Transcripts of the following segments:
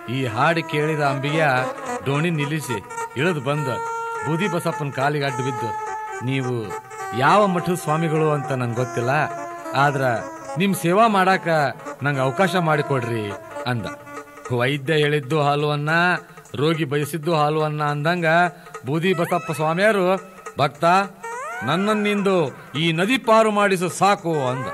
ಈ ಹಾಡು ಕೇಳಿದ ಅಂಬಿಗೆ ಡೋಣಿ ನಿಲ್ಲಿಸಿ ಇಳಿದು ಬಂದ ಬೂದಿ ಬಸಪ್ಪನ ಕಾಲಿಗೆ ಅಡ್ಡು ಬಿದ್ದು ನೀವು ಯಾವ ಮಠದ ಸ್ವಾಮಿಗಳು ಅಂತ ನಂಗೆ ಗೊತ್ತಿಲ್ಲ ಆದ್ರ ನಿಮ್ ಸೇವಾ ಮಾಡಾಕ ನಂಗೆ ಅವಕಾಶ ಮಾಡಿಕೊಡ್ರಿ ಅಂದ ವೈದ್ಯ ಹೇಳಿದ್ದು ಹಾಲುವನ್ನ ರೋಗಿ ಬಯಸಿದ್ದು ಹಾಲುವನ್ನ ಅಂದಂಗ ಬೂದಿ ಬಸಪ್ಪ ಸ್ವಾಮಿಯರು ಭಕ್ತ ನನ್ನನ್ನಿಂದು ಈ ನದಿ ಪಾರು ಮಾಡಿಸು ಸಾಕು ಅಂದ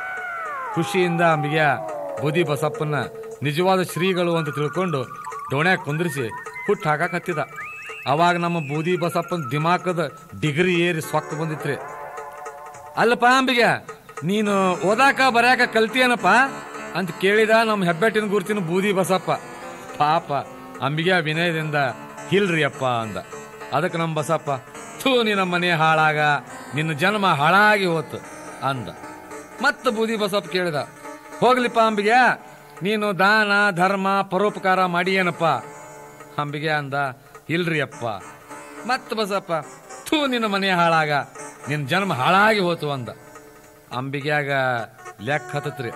ಖುಷಿಯಿಂದ ಅಂಬಿಗೆ ಬೂದಿ ಬಸಪ್ಪನ ನಿಜವಾದ ಶ್ರೀಗಳು ಅಂತ ತಿಳ್ಕೊಂಡು ಡೋಣ್ಯಾಗ ಕುಂದ್ರಿಸಿ ಹುಟ್ಟು ಹಾಕಾಕತ್ತಿದ ಅವಾಗ ನಮ್ಮ ಬೂದಿ ಬಸಪ್ಪನ ದಿಮಾಕದ ಡಿಗ್ರಿ ಏರಿ ಸೊಕ್ಕ ಬಂದಿತ್ರಿ ಅಲ್ಲಪ್ಪ ಅಂಬಿಗೆ ನೀನು ಓದಾಕ ಬರ್ಯಾಕ ಕಲ್ತಿಯೇನಪ್ಪ ಅಂತ ಕೇಳಿದ ನಮ್ಮ ಹೆಬ್ಬೆಟ್ಟಿನ ಗುರುತಿನ ಬೂದಿ ಬಸಪ್ಪ ಪಾಪ ಅಂಬಿಗೆ ವಿನಯದಿಂದ ಇಲ್ರಿ ಅಪ್ಪ ಅಂದ ಅದಕ್ಕೆ ನಮ್ಮ ಬಸಪ್ಪ ಥೂ ನಿನ್ನ ಮನೆ ಹಾಳಾಗ ನಿನ್ನ ಜನ್ಮ ಹಾಳಾಗಿ ಹೋತು ಅಂದ ಮತ್ತೆ ಬೂದಿ ಬಸಪ್ಪ ಕೇಳಿದ ಹೋಗ್ಲಿಪ್ಪ ಅಂಬಿಗೆ ನೀನು ದಾನ ಧರ್ಮ ಪರೋಪಕಾರ ಮಾಡಿಯೇನಪ್ಪ ಅಂಬಿಗೆ ಅಂದ ಇಲ್ರಿ ಅಪ್ಪ ಮತ್ತೆ ಬಸಪ್ಪ ಥೂ ನಿನ್ನ ಮನೆ ಹಾಳಾಗ ನಿನ್ನ ಜನ್ಮ ಹಾಳಾಗಿ ಹೋತು ಅಂದ ಅಂಬಿಗ್ಯಾಗ ಲೆಕ್ಕ ಹತ್ತತ್ರಿ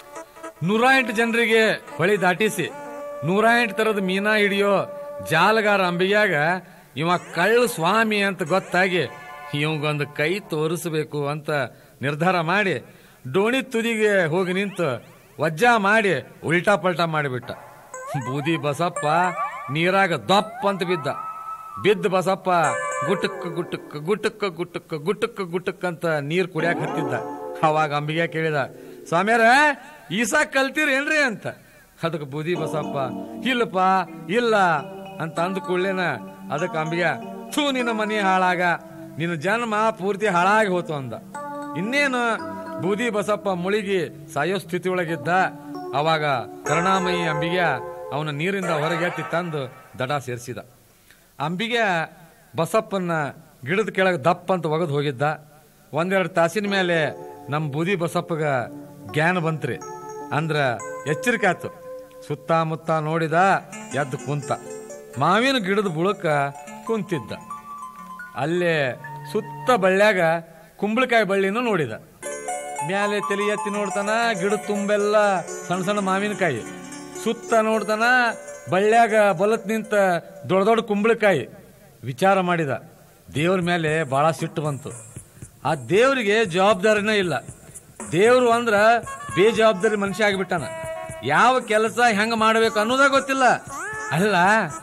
ನೂರ ಎಂಟು ಜನರಿಗೆ ಹೊಳಿ ದಾಟಿಸಿ ನೂರ ಎಂಟು ತರದ ಮೀನಾ ಹಿಡಿಯೋ ಜಾಲಗಾರ ಅಂಬಿಗ್ಯಾಗ ಇವ ಕಳ್ಳ ಸ್ವಾಮಿ ಅಂತ ಗೊತ್ತಾಗಿ ಇವಂಗೊಂದು ಕೈ ತೋರಿಸಬೇಕು ಅಂತ ನಿರ್ಧಾರ ಮಾಡಿ ಡೋಣಿ ತುದಿಗೆ ಹೋಗಿ ನಿಂತು ವಜ್ಜಾ ಮಾಡಿ ಉಲ್ಟಾ ಪಲ್ಟಾ ಮಾಡಿಬಿಟ್ಟ ಬೂದಿ ಬಸಪ್ಪ ನೀರಾಗ ದಪ್ಪ ಅಂತ ಬಿದ್ದ ಬಿದ್ದ ಬಸಪ್ಪ ಗುಟುಕ್ ಗುಟುಕ್ ಗುಟುಕ್ ಗುಟುಕ್ ಗುಟುಕ್ ಗುಟುಕ್ ಅಂತ ನೀರ್ ಕುಡಿಯಾಕ ಹತ್ತಿದ್ದ ಅವಾಗ ಅಂಬಿಗೆ ಕೇಳಿದ ಸ್ವಾಮ್ಯಾರ ಈಸಾ ಕಲ್ತೀರೇನ್ರಿ ಅಂತ ಅದಕ್ಕೆ ಬೂದಿ ಬಸಪ್ಪ ಇಲ್ಲಪ್ಪ ಇಲ್ಲ ಅಂತ ಅಂದ ಕೂಡ್ಲೇನ ಅದಕ್ಕೆ ಅಂಬಿಗೆ ಥೂ ನಿನ್ನ ಮನೆ ಹಾಳಾಗ ನಿನ್ನ ಜನ್ಮ ಪೂರ್ತಿ ಹಾಳಾಗಿ ಹೋತು ಅಂದ ಇನ್ನೇನು ಬೂದಿ ಬಸಪ್ಪ ಮುಳುಗಿ ಸಾಯೋ ಸ್ಥಿತಿ ಒಳಗಿದ್ದ ಅವಾಗ ಕರುಣಾಮಯಿ ಅಂಬಿಗೆ ಅವನ ನೀರಿಂದ ಹೊರಗೆ ಎತ್ತಿ ತಂದು ದಡ ಸೇರಿಸಿದ ಅಂಬಿಗೆ ಬಸಪ್ಪನ ಗಿಡದ ಕೆಳಗೆ ದಪ್ಪ ಅಂತ ಒಗದು ಹೋಗಿದ್ದ ಒಂದೆರಡು ತಾಸಿನ ಮೇಲೆ ನಮ್ಮ ಬೂದಿ ಬಸಪ್ಪಗ ಜ್ಞಾನ ಬಂತ್ರಿ ಅಂದ್ರ ಎಚ್ಚರಿಕೆ ಆತು ಸುತ್ತಮುತ್ತ ನೋಡಿದ ಎದ್ದು ಕುಂತ ಮಾವಿನ ಗಿಡದ ಬುಳಕ ಕುಂತಿದ್ದ ಅಲ್ಲೇ ಸುತ್ತ ಬಳ್ಳ್ಯಾಗ ಕುಂಬಳಕಾಯಿ ಬಳ್ಳಿನೂ ನೋಡಿದ ಮ್ಯಾಲೆ ತಲೆ ಎತ್ತಿ ನೋಡ್ತಾನ ಗಿಡ ತುಂಬೆಲ್ಲ ಸಣ್ಣ ಸಣ್ಣ ಮಾವಿನಕಾಯಿ ಸುತ್ತ ನೋಡ್ತಾನ ಬಳ್ಳ್ಯಾಗ ಬಲತ್ ನಿಂತ ದೊಡ್ಡ ದೊಡ್ಡ ಕುಂಬಳಕಾಯಿ ವಿಚಾರ ಮಾಡಿದ ದೇವ್ರ ಮೇಲೆ ಬಹಳ ಸಿಟ್ಟು ಬಂತು ಆ ದೇವ್ರಿಗೆ ಜವಾಬ್ದಾರಿನೇ ಇಲ್ಲ ದೇವ್ರು ಅಂದ್ರ ಬೇಜವಾಬ್ದಾರಿ ಮನುಷ್ಯ ಆಗಿಬಿಟ್ಟಾನ ಯಾವ ಕೆಲಸ ಹೆಂಗ ಮಾಡ್ಬೇಕು ಅನ್ನೋದೇ ಗೊತ್ತಿಲ್ಲ ಅಲ್ಲ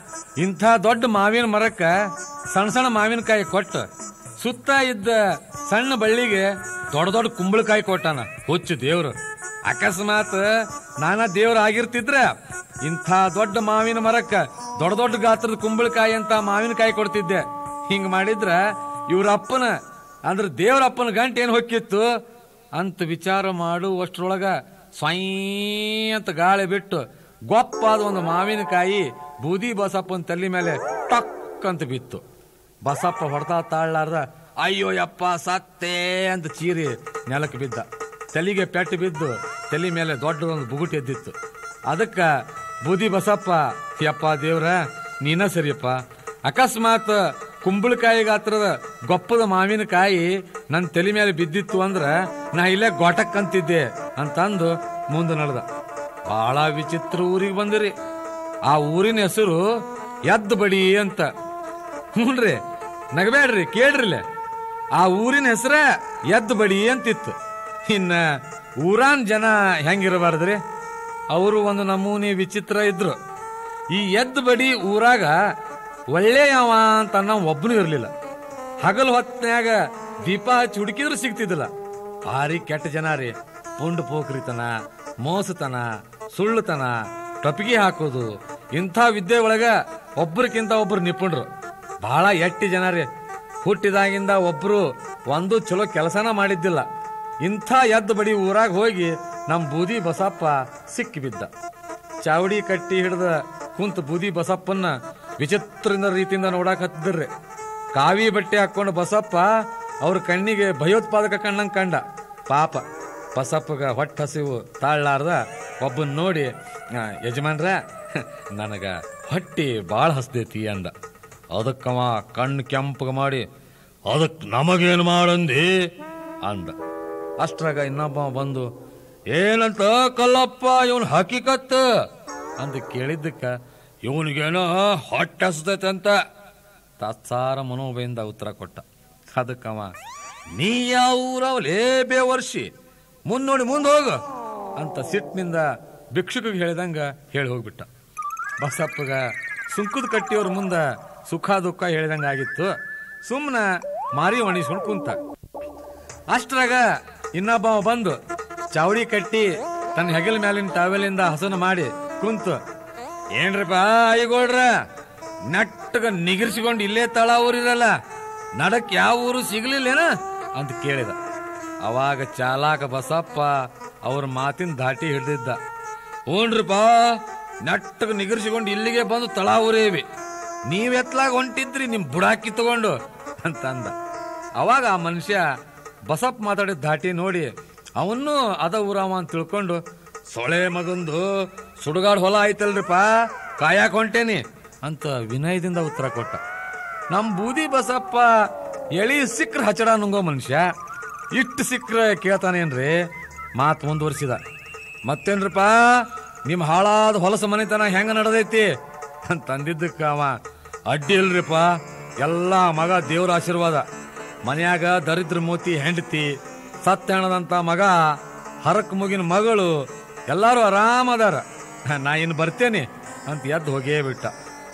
ಇಂಥ ದೊಡ್ಡ ಮಾವಿನ ಮರಕ್ಕ ಸಣ್ಣ ಸಣ್ಣ ಮಾವಿನಕಾಯಿ ಕೊಟ್ಟು ಸುತ್ತ ಇದ್ದ ಸಣ್ಣ ಬಳ್ಳಿಗೆ ದೊಡ್ಡ ದೊಡ್ಡ ಕುಂಬಳಕಾಯಿ ಕೊಟ್ಟಾನ ಹುಚ್ಚು ದೇವ್ರು ಅಕಸ್ಮಾತ್ ನಾನ ದೇವ್ರ ಆಗಿರ್ತಿದ್ರ ಇಂಥ ದೊಡ್ಡ ಮಾವಿನ ಮರಕ್ಕ ದೊಡ್ಡ ದೊಡ್ಡ ಗಾತ್ರದ ಕುಂಬಳಕಾಯಿ ಅಂತ ಮಾವಿನಕಾಯಿ ಕೊಡ್ತಿದ್ದೆ ಹಿಂಗ್ ಮಾಡಿದ್ರ ಇವ್ರ ಅಪ್ಪನ ಅಂದ್ರೆ ದೇವ್ರ ಅಪ್ಪನ ಗಂಟೆ ಏನ್ ಹೊಕ್ಕಿತ್ತು ಅಂತ ವಿಚಾರ ಮಾಡುವಷ್ಟ್ರೊಳಗ ಸ್ವಯ್ ಅಂತ ಗಾಳಿ ಬಿಟ್ಟು ಗೊಪ್ಪಾದ ಒಂದು ಮಾವಿನಕಾಯಿ ಬೂದಿ ಬಸಪ್ಪನ ತಲೆ ಮೇಲೆ ಟಕ್ ಅಂತ ಬಿತ್ತು ಬಸಪ್ಪ ಹೊಡ್ತಾ ತಾಳ್ಲಾರ್ದ ಅಯ್ಯೋ ಯಪ್ಪ ಸತ್ತೇ ಅಂತ ಚೀರಿ ನೆಲಕ್ಕೆ ಬಿದ್ದ ತಲೆಗೆ ಪೆಟ್ಟು ಬಿದ್ದು ತಲೆ ಮೇಲೆ ದೊಡ್ಡ ಒಂದು ಬುಗುಟ್ ಎದ್ದಿತ್ತು ಅದಕ್ಕ ಬೂದಿ ಬಸಪ್ಪ ಯಪ್ಪ ದೇವ್ರ ನೀನ ಸರಿಯಪ್ಪ ಅಕಸ್ಮಾತ್ ಕುಂಬಳಕಾಯಿ ಗಾತ್ರದ ಗೊಪ್ಪದ ಮಾವಿನಕಾಯಿ ನನ್ನ ತಲೆ ಮೇಲೆ ಬಿದ್ದಿತ್ತು ಅಂದ್ರ ನಾ ಇಲ್ಲೇ ಗೋಟಕ್ ಅಂತಿದ್ದೆ ಅಂತಂದು ಮುಂದೆ ನಡೆದ ಬಹಳ ವಿಚಿತ್ರ ಊರಿಗೆ ಬಂದಿರಿ ಆ ಊರಿನ ಹೆಸರು ಎದ್ದು ಬಡಿ ಅಂತ ಹ್ಞೂನ್ರಿ ನಗಬೇಡ್ರಿ ಕೇಳ್ರಿಲೆ ಆ ಊರಿನ ಹೆಸರ ಎದ್ದು ಬಡಿ ಅಂತಿತ್ತು ಇನ್ನ ಊರಾನ್ ಜನ ಹೆಂಗಿರಬಾರ್ದ್ರಿ ಅವರು ಒಂದು ನಮೂನಿ ವಿಚಿತ್ರ ಇದ್ರು ಈ ಎದ್ದು ಬಡಿ ಊರಾಗ ಒಳ್ಳೆಯವ ಅಂತ ಅನ್ನೋ ಒಬ್ಬನು ಇರಲಿಲ್ಲ ಹಗಲು ಹೊತ್ನ್ಯಾಗ ದೀಪ ಹಚ್ಚಿ ಹುಡುಕಿದ್ರು ಸಿಗ್ತಿದ್ದಿಲ್ಲ ಭಾರಿ ಕೆಟ್ಟ ಜನ ರೀ ಪುಂಡು ಪೋಖ್ರಿತನ ಮೋಸತನ ಸುಳ್ಳುತನ ಟಪಿಗೆ ಹಾಕೋದು ಇಂಥ ವಿದ್ಯೆ ಒಳಗ ಒಬ್ರಕ್ಕಿಂತ ಒಬ್ರು ನಿಪುಣರು ಬಹಳ ಎಟ್ಟಿ ಜನ ರೀ ಹುಟ್ಟಿದಾಗಿಂದ ಒಬ್ರು ಒಂದು ಚಲೋ ಕೆಲಸನ ಮಾಡಿದ್ದಿಲ್ಲ ಇಂಥ ಎದ್ದು ಬಡಿ ಊರಾಗ ಹೋಗಿ ನಮ್ಮ ಬೂದಿ ಬಸಪ್ಪ ಸಿಕ್ಕಿ ಬಿದ್ದ ಚಾವಡಿ ಕಟ್ಟಿ ಹಿಡಿದ ಕುಂತ ಬೂದಿ ಬಸಪ್ಪನ್ನ ವಿಚಿತ್ರದಿಂದ ರೀತಿಯಿಂದ ನೋಡಾಕ್ ಹತ್ತಿದ್ರಿ ಕಾವಿ ಬಟ್ಟೆ ಹಾಕೊಂಡು ಬಸಪ್ಪ ಅವ್ರ ಕಣ್ಣಿಗೆ ಭಯೋತ್ಪಾದಕ ಕಣ್ಣಂಗ್ ಕಂಡ ಪಾಪ ಬಸಪ್ಪಗ ಹೊಟ್ಟೆ ಹಸಿವು ತಾಳ್ಲಾರ್ದ ಒಬ್ಬನ್ ನೋಡಿ "ಆ, ಯಜಮಾನ್ರ ನನಗ ಹೊಟ್ಟಿ ಭಾಳ ಹಸ್ದೈತಿ ಅಂದ ಅದಕ್ಕವ ಕಣ್ಣು ಕೆಂಪಗ ಮಾಡಿ ಅದಕ್ಕೆ ನಮಗೇನು ಮಾಡಂದಿ ಅಂದ ಅಷ್ಟ್ರಾಗ ಇನ್ನೊಬ್ಬ ಬಂದು ಏನಂತ ಕಲ್ಲಪ್ಪ ಇವನ್ ಹಕಿಕತ್ ಅಂತ ಕೇಳಿದ್ದಕ್ಕ ಇವನಿಗೇನೋ ಹೊಟ್ಟೆ ಹಸ್ತೈತೆ ಅಂತ ತತ್ಸಾರ ಮನೋಭಯಿಂದ ಉತ್ತರ ಕೊಟ್ಟ ಅದಕ್ಕವ ನೀ ಯಾವ ಊರವಲೇ ಬೇವರ್ಷಿ ಮುಂದ್ ನೋಡಿ ಮುಂದೆ ಹೋಗು ಅಂತ ಸಿಟ್ಟಿನಿಂದ ಭಿಕ್ಷುಕಿಗೆ ಹೇಳಿದಂಗ ಹೇಳಿ ಹೋಗ್ಬಿಟ್ಟ ಬಸಪ್ಪಗ ಸುಂಕದ ಕಟ್ಟಿಯವ್ರ ಮುಂದ ಸುಖ ದುಃಖ ಹೇಳಿದಂಗ ಆಗಿತ್ತು ಸುಮ್ಮನ ಮಾರಿ ಒಣಿಸ್ಕೊಂಡು ಕುಂತ ಅಷ್ಟ್ರಾಗ ಇನ್ನೊಬ್ಬ ಬಂದು ಚಾವಡಿ ಕಟ್ಟಿ ತನ್ನ ಹೆಗಲ ಮ್ಯಾಲಿನ ಟಾವೆಲಿಂದ ಹಸನ ಮಾಡಿ ಕುಂತು ಏನ್ರಪ್ಪ ಐಗೋಳ್ರ ನಟ್ಟಗ ನಿಗಿರ್ಸಿಕೊಂಡು ಇಲ್ಲೇ ತಳ ಊರಿರಲ್ಲ ನಡಕ್ ಯಾವ ಊರು ಸಿಗ್ಲಿಲ್ಲೇನ ಅಂತ ಕೇಳಿದ ಅವಾಗ ಚಾಲಾಕ ಬಸಪ್ಪ ಅವ್ರ ಮಾತಿನ ದಾಟಿ ಹಿಡ್ದಿದ್ದ ಹ್ಞೂನ್ರಪ್ಪ ನಟ್ಟಗ ನಿಗರ್ಸಿಕೊಂಡು ಇಲ್ಲಿಗೆ ಬಂದು ತಳ ಊರೇವಿ ನೀವೆತ್ಲಾಗ ಹೊಂಟಿದ್ರಿ ನಿಮ್ ಬುಡಾಕಿ ತಗೊಂಡು ಅಂತ ಅಂದ ಅವಾಗ ಆ ಮನುಷ್ಯ ಬಸಪ್ಪ ಮಾತಾಡಿದ ದಾಟಿ ನೋಡಿ ಅವನು ಅದ ಊರವ ಅಂತ ತಿಳ್ಕೊಂಡು ಸೊಳೆ ಮಗಂದು ಸುಡುಗಾಡ್ ಹೊಲ ಐತಲ್ರಿಪ್ಪ ಕಾಯಾಕ್ ಹೊಂಟೇನಿ ಅಂತ ವಿನಯದಿಂದ ಉತ್ತರ ಕೊಟ್ಟ ನಮ್ ಬೂದಿ ಬಸಪ್ಪ ಎಳಿ ಸಿಕ್ಕ್ರ ಹಚ್ಚಡ ನುಂಗೋ ಮನುಷ್ಯ ಇಟ್ಟು ಸಿಕ್ಕ್ರ ಕೇಳ್ತಾನೇನ್ರಿ ಮಾತ್ ಮುಂದುವರಿಸಿದ ಮತ್ತೇನ್ರಪ್ಪ ನಿಮ್ ಹಾಳಾದ ಹೊಲಸ ಮನೆತನ ಹೆಂಗ ನಡೆದೈತಿ ಅಂತ ಅಂದಿದ್ದಕ್ಕ ಅವ ಅಡ್ಡಿ ಇಲ್ರಿಪ್ಪ ಎಲ್ಲ ಮಗ ದೇವ್ರ ಆಶೀರ್ವಾದ ಮನ್ಯಾಗ ದರಿದ್ರ ಮೋತಿ ಹೆಂಡತಿ ಸತ್ಯಣದಂತ ಮಗ ಹರಕ್ ಮುಗಿನ ಮಗಳು ಎಲ್ಲಾರು ಆರಾಮದಾರ ನಾ ಇನ್ನು ಬರ್ತೇನೆ ಅಂತ ಎದ್ದು ಹೋಗೇ ಬಿಟ್ಟ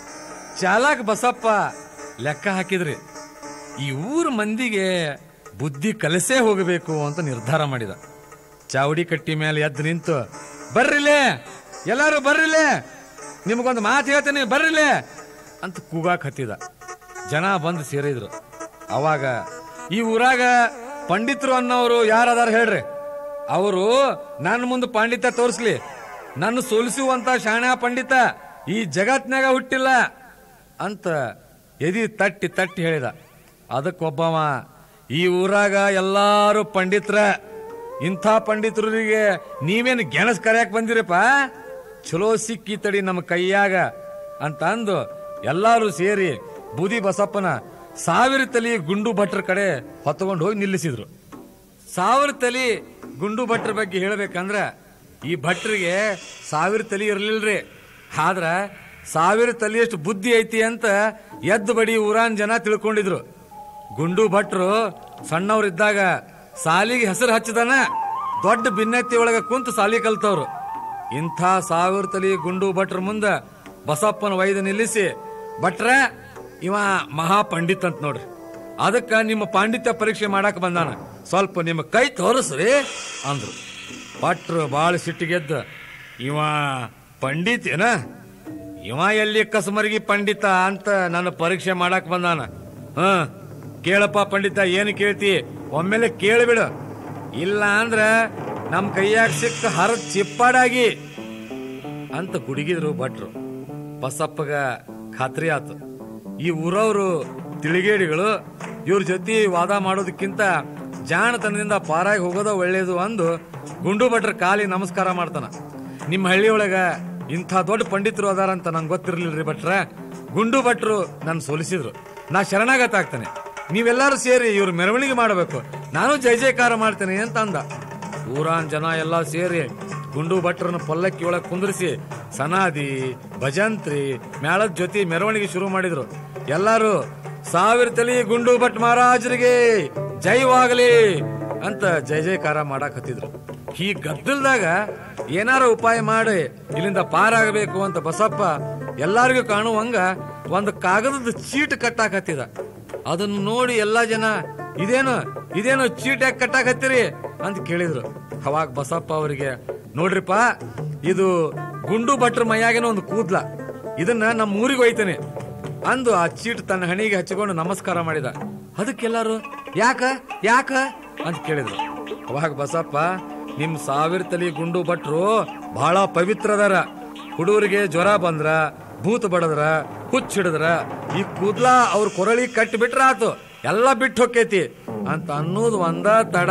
ಚಾಲಕ್ ಬಸಪ್ಪ ಲೆಕ್ಕ ಹಾಕಿದ್ರಿ ಈ ಊರ್ ಮಂದಿಗೆ ಬುದ್ಧಿ ಕಲಸೇ ಹೋಗಬೇಕು ಅಂತ ನಿರ್ಧಾರ ಮಾಡಿದ ಚಾವಡಿ ಕಟ್ಟಿ ಮೇಲೆ ಎದ್ದು ನಿಂತು ಬರ್ರಿಲೇ ಎಲ್ಲಾರು ಬರ್ರಿಲೇ ನಿಮಗೊಂದು ಮಾತು ಹೇಳ್ತೇನೆ ಬರ್ರಿಲೇ ಅಂತ ಕೂಗಾಕ್ ಹತ್ತಿದ ಜನ ಬಂದು ಸೇರಿದ್ರು ಅವಾಗ ಈ ಊರಾಗ ಪಂಡಿತರು ಅನ್ನೋರು ಯಾರದಾರ ಹೇಳ್ರಿ ಅವರು ನನ್ನ ಮುಂದೆ ಪಾಂಡಿತ ತೋರಿಸ್ಲಿ ನನ್ನ ಸೋಲಿಸುವಂತ ಶಾಣೆ ಪಂಡಿತ ಈ ಜಗತ್ನಾಗ ಹುಟ್ಟಿಲ್ಲ ಅಂತ ಎದಿ ತಟ್ಟಿ ತಟ್ಟಿ ಹೇಳಿದ ಅದಕ್ಕೊಬ್ಬವ ಈ ಊರಾಗ ಎಲ್ಲಾರು ಪಂಡಿತ್ರ ಇಂಥ ಪಂಡಿತರಿಗೆ ನೀವೇನು ಗೆಣಸ್ ಕರೆಯಕ್ ಬಂದಿರಪ್ಪ ಚಲೋ ಸಿಕ್ಕಿ ತಡಿ ನಮ್ಮ ಕೈಯಾಗ ಅಂತ ಅಂದು ಎಲ್ಲಾರು ಸೇರಿ ಬೂದಿ ಬಸಪ್ಪನ ಸಾವಿರ ತಲಿ ಗುಂಡು ಭಟ್ರ ಕಡೆ ಹೊತ್ತಕೊಂಡು ಹೋಗಿ ನಿಲ್ಲಿಸಿದ್ರು ಸಾವಿರ ತಲಿ ಗುಂಡು ಭಟ್ರ ಬಗ್ಗೆ ಹೇಳ್ಬೇಕಂದ್ರ ಈ ಭಟ್ರಿಗೆ ಸಾವಿರ ತಲಿ ಇರ್ಲಿಲ್ರಿ ಆದ್ರ ಸಾವಿರ ತಲಿಯಷ್ಟು ಬುದ್ಧಿ ಐತಿ ಅಂತ ಎದ್ದು ಬಡಿ ಊರಾನ್ ಜನ ತಿಳ್ಕೊಂಡಿದ್ರು ಗುಂಡು ಭಟ್ರು ಸಣ್ಣವ್ರಿದ್ದಾಗ ಸಾಲಿಗೆ ಹೆಸರು ಹಚ್ಚದನ ದೊಡ್ಡ ಭಿನ್ನತಿ ಒಳಗ ಕುಂತು ಸಾಲಿ ಕಲ್ತವ್ರು ಇಂಥ ಸಾವಿರ ತಲಿ ಗುಂಡು ಭಟ್ರ ಮುಂದ ಬಸಪ್ಪನ ವೈದ್ಯ ನಿಲ್ಲಿಸಿ ಭಟ್ರ ಇವ ಮಹಾ ಪಂಡಿತ್ ಅಂತ ನೋಡ್ರಿ ಅದಕ್ಕ ನಿಮ್ಮ ಪಾಂಡಿತ್ಯ ಪರೀಕ್ಷೆ ಮಾಡಕ್ ಬಂದಾನ ಸ್ವಲ್ಪ ನಿಮ್ಮ ಕೈ ತೋರಿಸ್ರಿ ಅಂದ್ರು ಭಟ್ರು ಬಾಳ ಸಿಟ್ಟಿಗೆದ್ದ ಇವ ಪಂಡಿತ್ ಏನ ಇವ ಎಲ್ಲಿ ಕಸಮರ್ಗಿ ಪಂಡಿತ ಅಂತ ನನ್ನ ಪರೀಕ್ಷೆ ಮಾಡಕ್ ಬಂದಾನ ಹ ಕೇಳಪ್ಪ ಪಂಡಿತ ಏನು ಕೇಳ್ತಿ ಒಮ್ಮೆಲೆ ಕೇಳಿಬಿಡು ಇಲ್ಲ ಅಂದ್ರ ನಮ್ ಕೈಯಾಗ ಸಿಕ್ಕ ಹರ ಚಿಪ್ಪಾಡಾಗಿ ಅಂತ ಗುಡುಗಿದ್ರು ಭಟ್ರು ಬಸಪ್ಪಗ ಖಾತ್ರಿ ಆತು ಈ ಊರವರು ತಿಳಿಗೇಡಿಗಳು ಇವ್ರ ಜೊತೆ ವಾದ ಮಾಡೋದಕ್ಕಿಂತ ಜಾಣತನದಿಂದ ಪಾರಾಗಿ ಹೋಗೋದ ಒಳ್ಳೇದು ಅಂದು ಗುಂಡು ಭಟ್ರ ಕಾಲಿ ನಮಸ್ಕಾರ ಮಾಡ್ತಾನ ನಿಮ್ಮ ಹಳ್ಳಿಯೊಳಗ ಇಂಥ ದೊಡ್ಡ ಪಂಡಿತರು ಅದಾರಂತ ನಂಗೆ ಗೊತ್ತಿರ್ಲಿಲ್ರಿ ಭಟ್ರ ಗುಂಡು ಭಟ್ರು ನನ್ ಸೋಲಿಸಿದ್ರು ನಾ ಶರಣಾಗತ ಆಗ್ತಾನೆ ನೀವೆಲ್ಲರೂ ಸೇರಿ ಇವ್ರ ಮೆರವಣಿಗೆ ಮಾಡಬೇಕು ನಾನು ಜಯ ಜಯಕಾರ ಮಾಡ್ತೇನೆ ಅಂತ ಅಂದ ಊರಾನ್ ಜನ ಎಲ್ಲ ಸೇರಿ ಗುಂಡು ಭಟ್ರನ್ನ ಪಲ್ಲಕ್ಕಿ ಒಳಗ್ ಕುಂದ್ರಿಸಿ ಸನಾದಿ ಭಜಂತ್ರಿ ಮೇಳದ ಜೊತೆ ಮೆರವಣಿಗೆ ಶುರು ಮಾಡಿದ್ರು ಎಲ್ಲಾರು ಸಾವಿರ ತಲಿ ಗುಂಡು ಭಟ್ ಮಹಾರಾಜರಿಗೆ ಜೈವಾಗಲಿ ಅಂತ ಜಯ ಜಯಕಾರ ಮಾಡಕ್ ಹತ್ತಿದ್ರು ಈ ಗದ್ದಲ್ದಾಗ ಏನಾರ ಉಪಾಯ ಮಾಡಿ ಇಲ್ಲಿಂದ ಪಾರಾಗಬೇಕು ಅಂತ ಬಸಪ್ಪ ಎಲ್ಲಾರಿಗೂ ಕಾಣುವಂಗ ಒಂದು ಕಾಗದದ ಚೀಟ್ ಕಟ್ಟಾಕತ್ತಿದ ಅದನ್ನ ನೋಡಿ ಎಲ್ಲಾ ಜನ ಇದೇನು ಇದೇನು ಚೀಟ್ ಯಾಕೆ ಕಟ್ಟಾಕತ್ತೀರಿ ಅಂತ ಕೇಳಿದ್ರು ಅವಾಗ ಬಸಪ್ಪ ಅವರಿಗೆ ನೋಡ್ರಿಪ್ಪ ಇದು ಗುಂಡು ಭಟ್ರ ಮೈಯಾಗಿನ ಒಂದು ಕೂದ್ಲ ಇದನ್ನ ನಮ್ಮ ಊರಿಗೆ ಒಯ್ತೇನೆ ಅಂದು ಆ ಚೀಟ್ ತನ್ನ ಹಣಿಗೆ ಹಚ್ಚಿಕೊಂಡು ನಮಸ್ಕಾರ ಮಾಡಿದ ಅದಕ್ಕೆಲ್ಲರೂ ಯಾಕ ಯಾಕ ಅಂತ ಕೇಳಿದ್ರು ಅವಾಗ ಬಸಪ್ಪ ನಿಮ್ ಸಾವಿರ ತಲಿ ಗುಂಡು ಭಟ್ರು ಬಹಳ ಪವಿತ್ರ ಅದಾರ ಹುಡುಗರಿಗೆ ಜ್ವರ ಬಂದ್ರ ಭೂತ ಬಡದ್ರ ಹುಚ್ಚ ಹಿಡಿದ್ರ ಈ ಕೂದ್ಲ ಅವ್ರ ಕೊರಳಿ ಕಟ್ಟಿ ಬಿಟ್ರ ಆತು ಎಲ್ಲ ಬಿಟ್ಟು ಹೊಕ್ಕೈತಿ ಅಂತ ಅನ್ನೋದು ಒಂದ ತಡ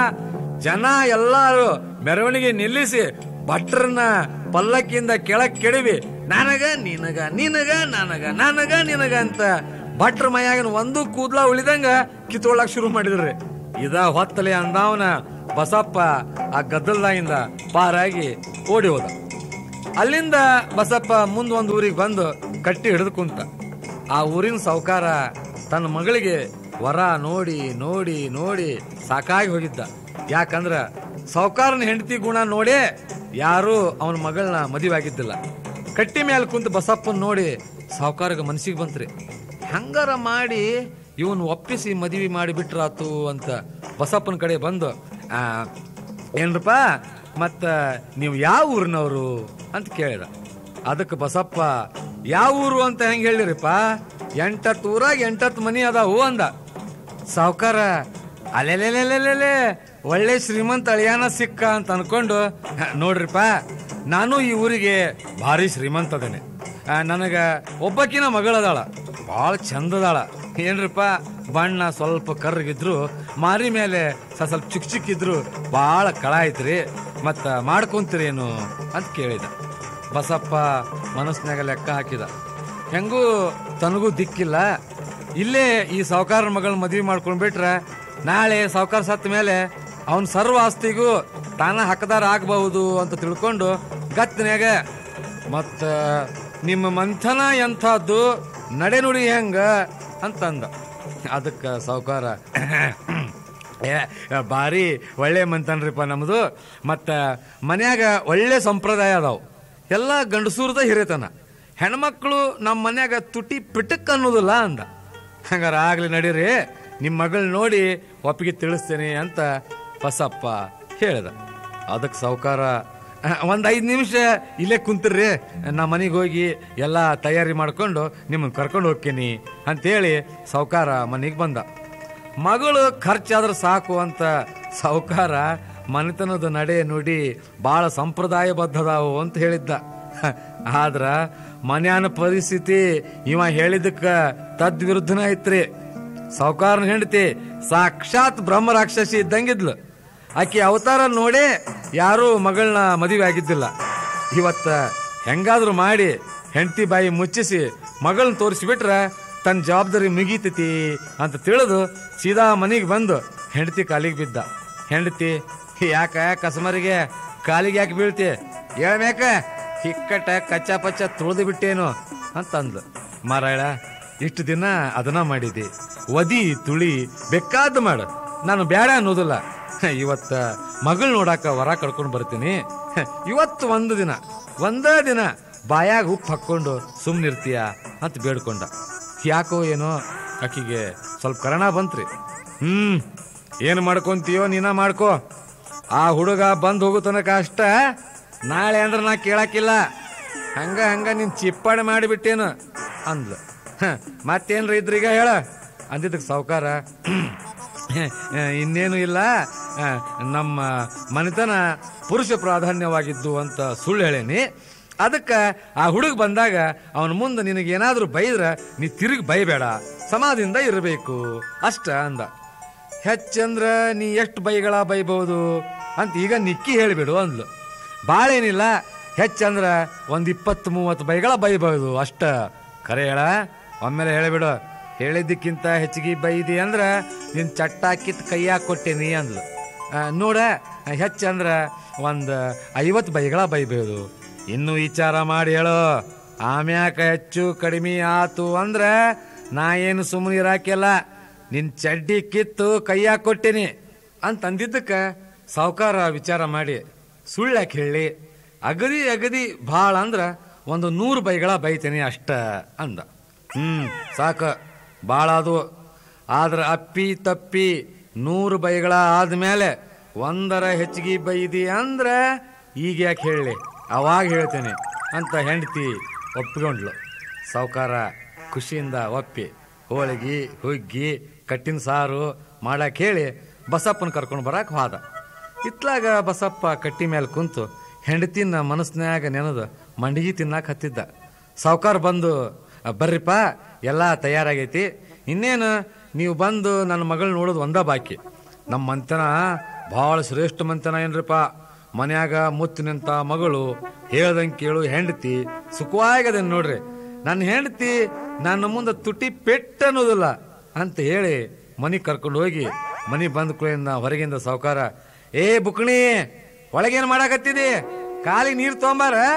ಜನ ಎಲ್ಲಾರು ಮೆರವಣಿಗೆ ನಿಲ್ಲಿಸಿ ಭಟ್ರನ್ನ ಪಲ್ಲಕ್ಕಿಯಿಂದ ಕೆಳಕ್ ಕೆಡವಿ ನನಗ ನಿನಗ ನಿನಗ ನನಗ ನನಗ ನಿನಗ ಅಂತ ಭಟ್ರ ಮೈಯಾಗಿನ ಒಂದು ಕೂದ್ಲ ಉಳಿದಂಗ ಕಿತ್ತೊಳಕ್ ಶುರು ಮಾಡಿದ್ರಿ ಇದ ಹೊತ್ತಲೆ ಅಂದವನ ಬಸಪ್ಪ ಆ ಗದ್ದಲ್ದಾಗಿಂದ ಪಾರಾಗಿ ಓಡಿ ಹೋದ ಅಲ್ಲಿಂದ ಬಸಪ್ಪ ಮುಂದ್ ಒಂದ್ ಊರಿಗೆ ಬಂದು ಕಟ್ಟಿ ಹಿಡಿದು ಕುಂತ ಆ ಊರಿನ ಸಾವುಕಾರ ತನ್ನ ಮಗಳಿಗೆ ವರ ನೋಡಿ ನೋಡಿ ನೋಡಿ ಸಾಕಾಗಿ ಹೋಗಿದ್ದ ಯಾಕಂದ್ರ ಸಾವುಕಾರನ ಹೆಂಡತಿ ಗುಣ ನೋಡೇ ಯಾರು ಅವನ ಮಗಳನ್ನ ಮದುವೆ ಆಗಿದ್ದಿಲ್ಲ ಕಟ್ಟಿ ಮೇಲೆ ಕುಂತ ಬಸಪ್ಪನ್ ನೋಡಿ ಸಾವುಕಾರಗ ಮನಸ್ಸಿಗೆ ಬಂತ್ರಿ ಹಂಗಾರ ಮಾಡಿ ಇವನ್ ಒಪ್ಪಿಸಿ ಮದುವೆ ಮಾಡಿ ಬಿಟ್ರಾತು ಅಂತ ಬಸಪ್ಪನ ಕಡೆ ಬಂದು ಆ, ಏನ್ರಪ್ಪ ಮತ್ತ ನೀವು ಯಾವ ಊರಿನವರು ಅಂತ ಕೇಳಿದ ಅದಕ್ಕೆ ಬಸಪ್ಪ ಯಾವ ಊರು ಅಂತ ಹೆಂಗ್ ಹೇಳಿರಿಪ್ಪ ಎಂಟತ್ತು ಊರಾಗ ಎಂಟತ್ತು ಮನಿ ಅದಾವು ಅಂದ ಸಾವುಕಾರ ಅಲೆಲೆಲೆಲೆಲೆ ಒಳ್ಳೆ ಶ್ರೀಮಂತ ಅಳಿಯಾನ ಸಿಕ್ಕ ಅಂತ ಅನ್ಕೊಂಡು ಹ, ನೋಡ್ರಿಪ್ಪ ನಾನು ಈ ಊರಿಗೆ ಭಾರಿ ಶ್ರೀಮಂತ ಅದೇನೆ ಆ, ನನಗ ಒಬ್ಬಕಿನ ಮಗಳದಾಳ ಭಾಳ ಚಂದದಾಳ ಏನ್ರಿಪ್ಪ ಬಣ್ಣ ಸ್ವಲ್ಪ ಕರ್ರಗಿದ್ರು ಮಾರಿ ಮೇಲೆ ಸ- ಸ್ವಲ್ಪ ಚಿಕ್ಕ ಚಿಕ್ಕಿದ್ರು ಭಾಳ ಕಳ ಐತ್ರಿ ಮತ್ತ ಮಾಡ್ಕೊಂತೀರೇನು ಅಂತ ಕೇಳಿದ ಬಸಪ್ಪ ಮನಸ್ಸಿನಾಗ ಲೆಕ್ಕ ಹಾಕಿದ ಹೆಂಗೂ ತನಗೂ ದಿಕ್ಕಿಲ್ಲ ಇಲ್ಲೇ ಈ ಸಾವುಕಾರ ಮಗಳ ಮದುವೆ ಮಾಡ್ಕೊಂಡ್ಬಿಟ್ರೆ ನಾಳೆ ಸಾವುಕಾರ ಸತ್ತ ಮೇಲೆ ಅವನ ಸರ್ವ ಆಸ್ತಿಗೂ ತಾನ ಹಕ್ಕದಾರ ಆಗಬಹುದು ಅಂತ ತಿಳ್ಕೊಂಡು ಗತ್ತಿನ್ಯಾಗ ಮತ್ತ ನಿಮ್ಮ ಮಂಥನ ಎಂಥದ್ದು ನಡೆನುಡಿ ಹೆಂಗ ಅಂತಂದ ಅದಕ್ಕೆ ಸಾವುಕಾರ ಏ ಭಾರಿ ಒಳ್ಳೆ ಮಂತನ್ರಿಪ್ಪ ನಮ್ದು ಮತ್ತ ಮನ್ಯಾಗ ಒಳ್ಳೆ ಸಂಪ್ರದಾಯ ಅದಾವು ಎಲ್ಲ ಗಂಡಸೂರ್ದ ಹಿರೇತನ ಹೆಣ್ಮಕ್ಳು ನಮ್ಮ ಮನ್ಯಾಗ ತುಟಿ ಪಿಟಕ್ ಅನ್ನೋದಿಲ್ಲ ಅಂದ ಹಂಗಾರ ಆಗ್ಲಿ ನಡೀರಿ ನಿಮ್ಮ ಮಗಳ್ ನೋಡಿ ಒಪ್ಪಿಗೆ ತಿಳಿಸ್ತೇನೆ ಅಂತ ಬಸಪ್ಪ ಹೇಳ್ದ ಅದಕ್ಕೆ ಸಾವುಕಾರ ಒಂದ್ ಐದ್ ನಿಮಿಷ ಇಲ್ಲೇ ಕುಂತಿರ್ರಿ ನಾ ಮನೆಗೆ ಹೋಗಿ ಎಲ್ಲ ತಯಾರಿ ಮಾಡ್ಕೊಂಡು ನಿಮ್ಮನ್ನ ಕರ್ಕೊಂಡು ಹೋಗ್ತೀನಿ ಅಂತೇಳಿ ಸಾವುಕಾರ ಮನೆಗೆ ಬಂದ ಮಗಳು ಖರ್ಚಾದ್ರೆ ಸಾಕು ಅಂತ ಸಾವುಕಾರ ಮನೆತನದ ನಡೆ ನುಡಿ ಬಹಳ ಸಂಪ್ರದಾಯಬದ್ಧದಾವು ಅಂತ ಹೇಳಿದ್ದ ಆದ್ರ ಮನ್ಯಾನ ಪರಿಸ್ಥಿತಿ ಇವ ಹೇಳಿದಕ್ಕ ತದ್ವಿರುದ್ಧನ ಐತ್ರಿ ಸಾವುಕಾರನ ಹೆಂಡತಿ ಸಾಕ್ಷಾತ್ ಬ್ರಹ್ಮ ರಾಕ್ಷಸಿ ಇದ್ದಂಗಿದ್ಲು ಆಕಿ ಅವತಾರ ನೋಡೇ ಯಾರೂ ಮಗಳನ್ನ ಮದುವೆ ಆಗಿದ್ದಿಲ್ಲ ಇವತ್ತ ಹೆಂಗಾದ್ರೂ ಮಾಡಿ ಹೆಂಡತಿ ಬಾಯಿ ಮುಚ್ಚಿಸಿ ಮಗಳನ್ನ ತೋರಿಸಿಬಿಟ್ರ ತನ್ನ ಜವಾಬ್ದಾರಿ ಮುಗೀತೈತಿ ಅಂತ ತಿಳಿದು ಸೀದಾ ಮನೆಗೆ ಬಂದು ಹೆಂಡತಿ ಕಾಲಿಗೆ ಬಿದ್ದ ಹೆಂಡತಿ ಯಾಕ ಕಸಮರಿಗೆ ಕಾಲಿಗೆ ಯಾಕೆ ಬೀಳ್ತಿ ಹೇಳ್ಬೇಕ ಹಿಕ್ಕಟ ಕಚ್ಚ ಪಚ್ಚ ತುಳಿದು ಬಿಟ್ಟೇನು ಅಂತ ಅಂದ್ಲು ಮಾರಾಯಣ ಇಷ್ಟು ದಿನ ಅದನ್ನ ಮಾಡಿದಿ ಒದಿ ತುಳಿ ಬೇಕಾದ ಮಾಡು ನಾನು ಬೇಡ ಅನ್ನೋದಿಲ್ಲ ಇವತ್ತ ಮಗಳು ನೋಡಾಕ ವರ ಕಳ್ಕೊಂಡು ಬರ್ತೀನಿ ಇವತ್ತು ಒಂದು ದಿನ ಒಂದೇ ದಿನ ಬಾಯಾಗ ಉಪ್ಪು ಹಾಕ್ಕೊಂಡು ಸುಮ್ಮನಿರ್ತೀಯ ಅಂತ ಬೇಡ್ಕೊಂಡ ಯಾಕೋ ಏನೋ ಆಕಿಗೆ ಸ್ವಲ್ಪ ಕರೋಣ ಬಂತ್ರಿ ಹ್ಮ್ ಏನು ಮಾಡ್ಕೊಂತೀಯೋ ನೀನ ಮಾಡ್ಕೋ ಆ ಹುಡುಗ ಬಂದ್ ಹೋಗೋ ತನಕ ಅಷ್ಟ ನಾಳೆ ಅಂದ್ರೆ ನಾ ಕೇಳಕ್ಕಿಲ್ಲ ಹಂಗ ಹಂಗ ನೀನ್ ಚಿಪ್ಪಾಡಿ ಮಾಡಿಬಿಟ್ಟೇನು ಅಂದ್ಲು ಹ, ಮತ್ತೇನ್ರ ಇದ್ರೀಗ ಹೇಳ ಅಂದಿದ್ದಕ್ಕೆ ಸಾವುಕಾರ ಇನ್ನೇನು ಇಲ್ಲ ಆ, ನಮ್ಮ ಮನೆತನ ಪುರುಷ ಪ್ರಾಧಾನ್ಯವಾಗಿದ್ದು ಅಂತ ಸುಳ್ಳು ಹೇಳೇನಿ ಅದಕ್ಕೆ ಆ ಹುಡುಗ ಬಂದಾಗ ಅವನ ಮುಂದೆ ನಿನಗೇನಾದ್ರೂ ಬೈದ್ರ ನೀ ತಿರುಗಿ ಬೈಬೇಡ ಸಮಾಧಿಯಿಂದ ಇರಬೇಕು ಅಷ್ಟ ಅಂದ ಹೆಚ್ಚಂದ್ರ ನೀ ಎಷ್ಟು ಬೈಗಳ ಬೈಬಹುದು ಅಂತ ಈಗ ನಿಕ್ಕಿ ಹೇಳಿಬಿಡು ಅಂದ್ಲು ಬಾಳೇನಿಲ್ಲ ಹೆಚ್ಚಂದ್ರ ಒಂದ್ ಇಪ್ಪತ್ತು ಮೂವತ್ತು ಬೈಗಳ ಬೈಬಹುದು ಅಷ್ಟ ಖರೆ ಹೇಳ ಒಮ್ಮೆಲೆ ಹೇಳಿಬಿಡು ಹೇಳಿದ್ದಕ್ಕಿಂತ ಹೆಚ್ಚಿಗೆ ಬೈದಿ ಅಂದ್ರ ನಿನ್ ಚಟ್ಟ ಕಿತ್ ಕೈಯಾಗ ಕೊಟ್ಟೇನಿ ಅಂದ್ಲು ಆ, ನೋಡ ಹೆಚ್ಚಂದ್ರ ಒಂದ್ ಐವತ್ತು ಬೈಗಳ ಬೈಬಹುದು ಇನ್ನು ವಿಚಾರ ಮಾಡಿ ಹೇಳು ಆಮ್ಯಾಕ ಹೆಚ್ಚು ಕಡಿಮೆ ಆತು ಅಂದ್ರ ನಾ ಏನು ಸುಮ್ಮನೆ ಇರಾಕಿಲ್ಲ ನಿನ್ ಚಡ್ಡಿ ಕಿತ್ತು ಕೈಯಾಗ ಕೊಟ್ಟೇನಿ ಅಂತ ಅಂದಿದ್ದಕ್ಕ ಸಾವುಕಾರ ವಿಚಾರ ಮಾಡಿ ಸುಳ್ಳಾಕ್ ಹೇಳಿ ಅಗದಿ ಅಗದಿ ಭಾಳ ಅಂದ್ರ ಒಂದು ನೂರು ಬೈಗಳ ಬೈತೇನೆ ಅಷ್ಟ ಅಂದ ಹ್ಮ್ ಸಾಕ ಭಾಳ ಅದು ಆದ್ರ ಅಪ್ಪಿ ತಪ್ಪಿ ನೂರು ಬೈಗಳ ಆದ್ಮೇಲೆ ಒಂದರ ಹೆಚ್ಚಿಗೆ ಬೈದಿ ಅಂದ್ರ ಈಗ ಯಾಕೆ ಹೇಳಿ ಅವಾಗ ಹೇಳ್ತೇನೆ ಅಂತ ಹೆಂಡತಿ ಒಪ್ಪಿಕೊಂಡ್ಲು ಸಾವುಕಾರ ಖುಷಿಯಿಂದ ಒಪ್ಪಿ ಹೋಳಿಗೆ ಹುಗ್ಗಿ ಕಟ್ಟಿನ ಸಾರು ಮಾಡಕ್ ಹೇಳಿ ಬಸಪ್ಪನ ಕರ್ಕೊಂಡು ಬರಾಕ್ ಹೋದ ಇತ್ಲಾಗ ಬಸಪ್ಪ ಕಟ್ಟಿ ಮೇಲೆ ಕುಂತು ಹೆಂಡತಿನ ಮನಸ್ನ್ಯಾಗ ನೆನದು ಮಂಡಿಗೆ ತಿನ್ನಾಕ ಹತ್ತಿದ್ದ ಸಾವುಕಾರ ಬಂದು "ಅ, ಬರ್ರಿಪ್ಪ ಎಲ್ಲ ತಯಾರಾಗೈತಿ ಇನ್ನೇನು ನೀವು ಬಂದು ನನ್ನ ಮಗಳು ನೋಡೋದು ಒಂದ ಬಾಕಿ ನಮ್ಮ ಮಂತನ ಭಾಳ ಶ್ರೇಷ್ಠ ಮಂತನ ಏನ್ರಿಪ್ಪ ಮನ್ಯಾಗ ಮುತ್ತಿನಂತ ಮಗಳು ಹೇಳ್ದಂಗೆ ಕೇಳು ಹೆಂಡತಿ ಸುಖವಾಗದ ನೋಡ್ರಿ ನನ್ನ ಹೆಂಡತಿ ನನ್ನ ಮುಂದೆ ತುಟಿ ಪೆಟ್ಟ ಅನ್ನೋದಿಲ್ಲ ಅಂತ ಹೇಳಿ ಮನಿಗ್ ಕರ್ಕೊಂಡು ಹೋಗಿ ಮನಿ ಬಂದ ಕುಳಿಯಿಂದ ಹೊರಗಿಂದ ಸಾವುಕಾರ ಏ ಬುಕ್ಣಿ ಒಳಗೇನ್ ಮಾಡಾಕತ್ತಿದಿ ಕಾಲಿಗೆ ನೀರ್ ತೊಂಬಾರ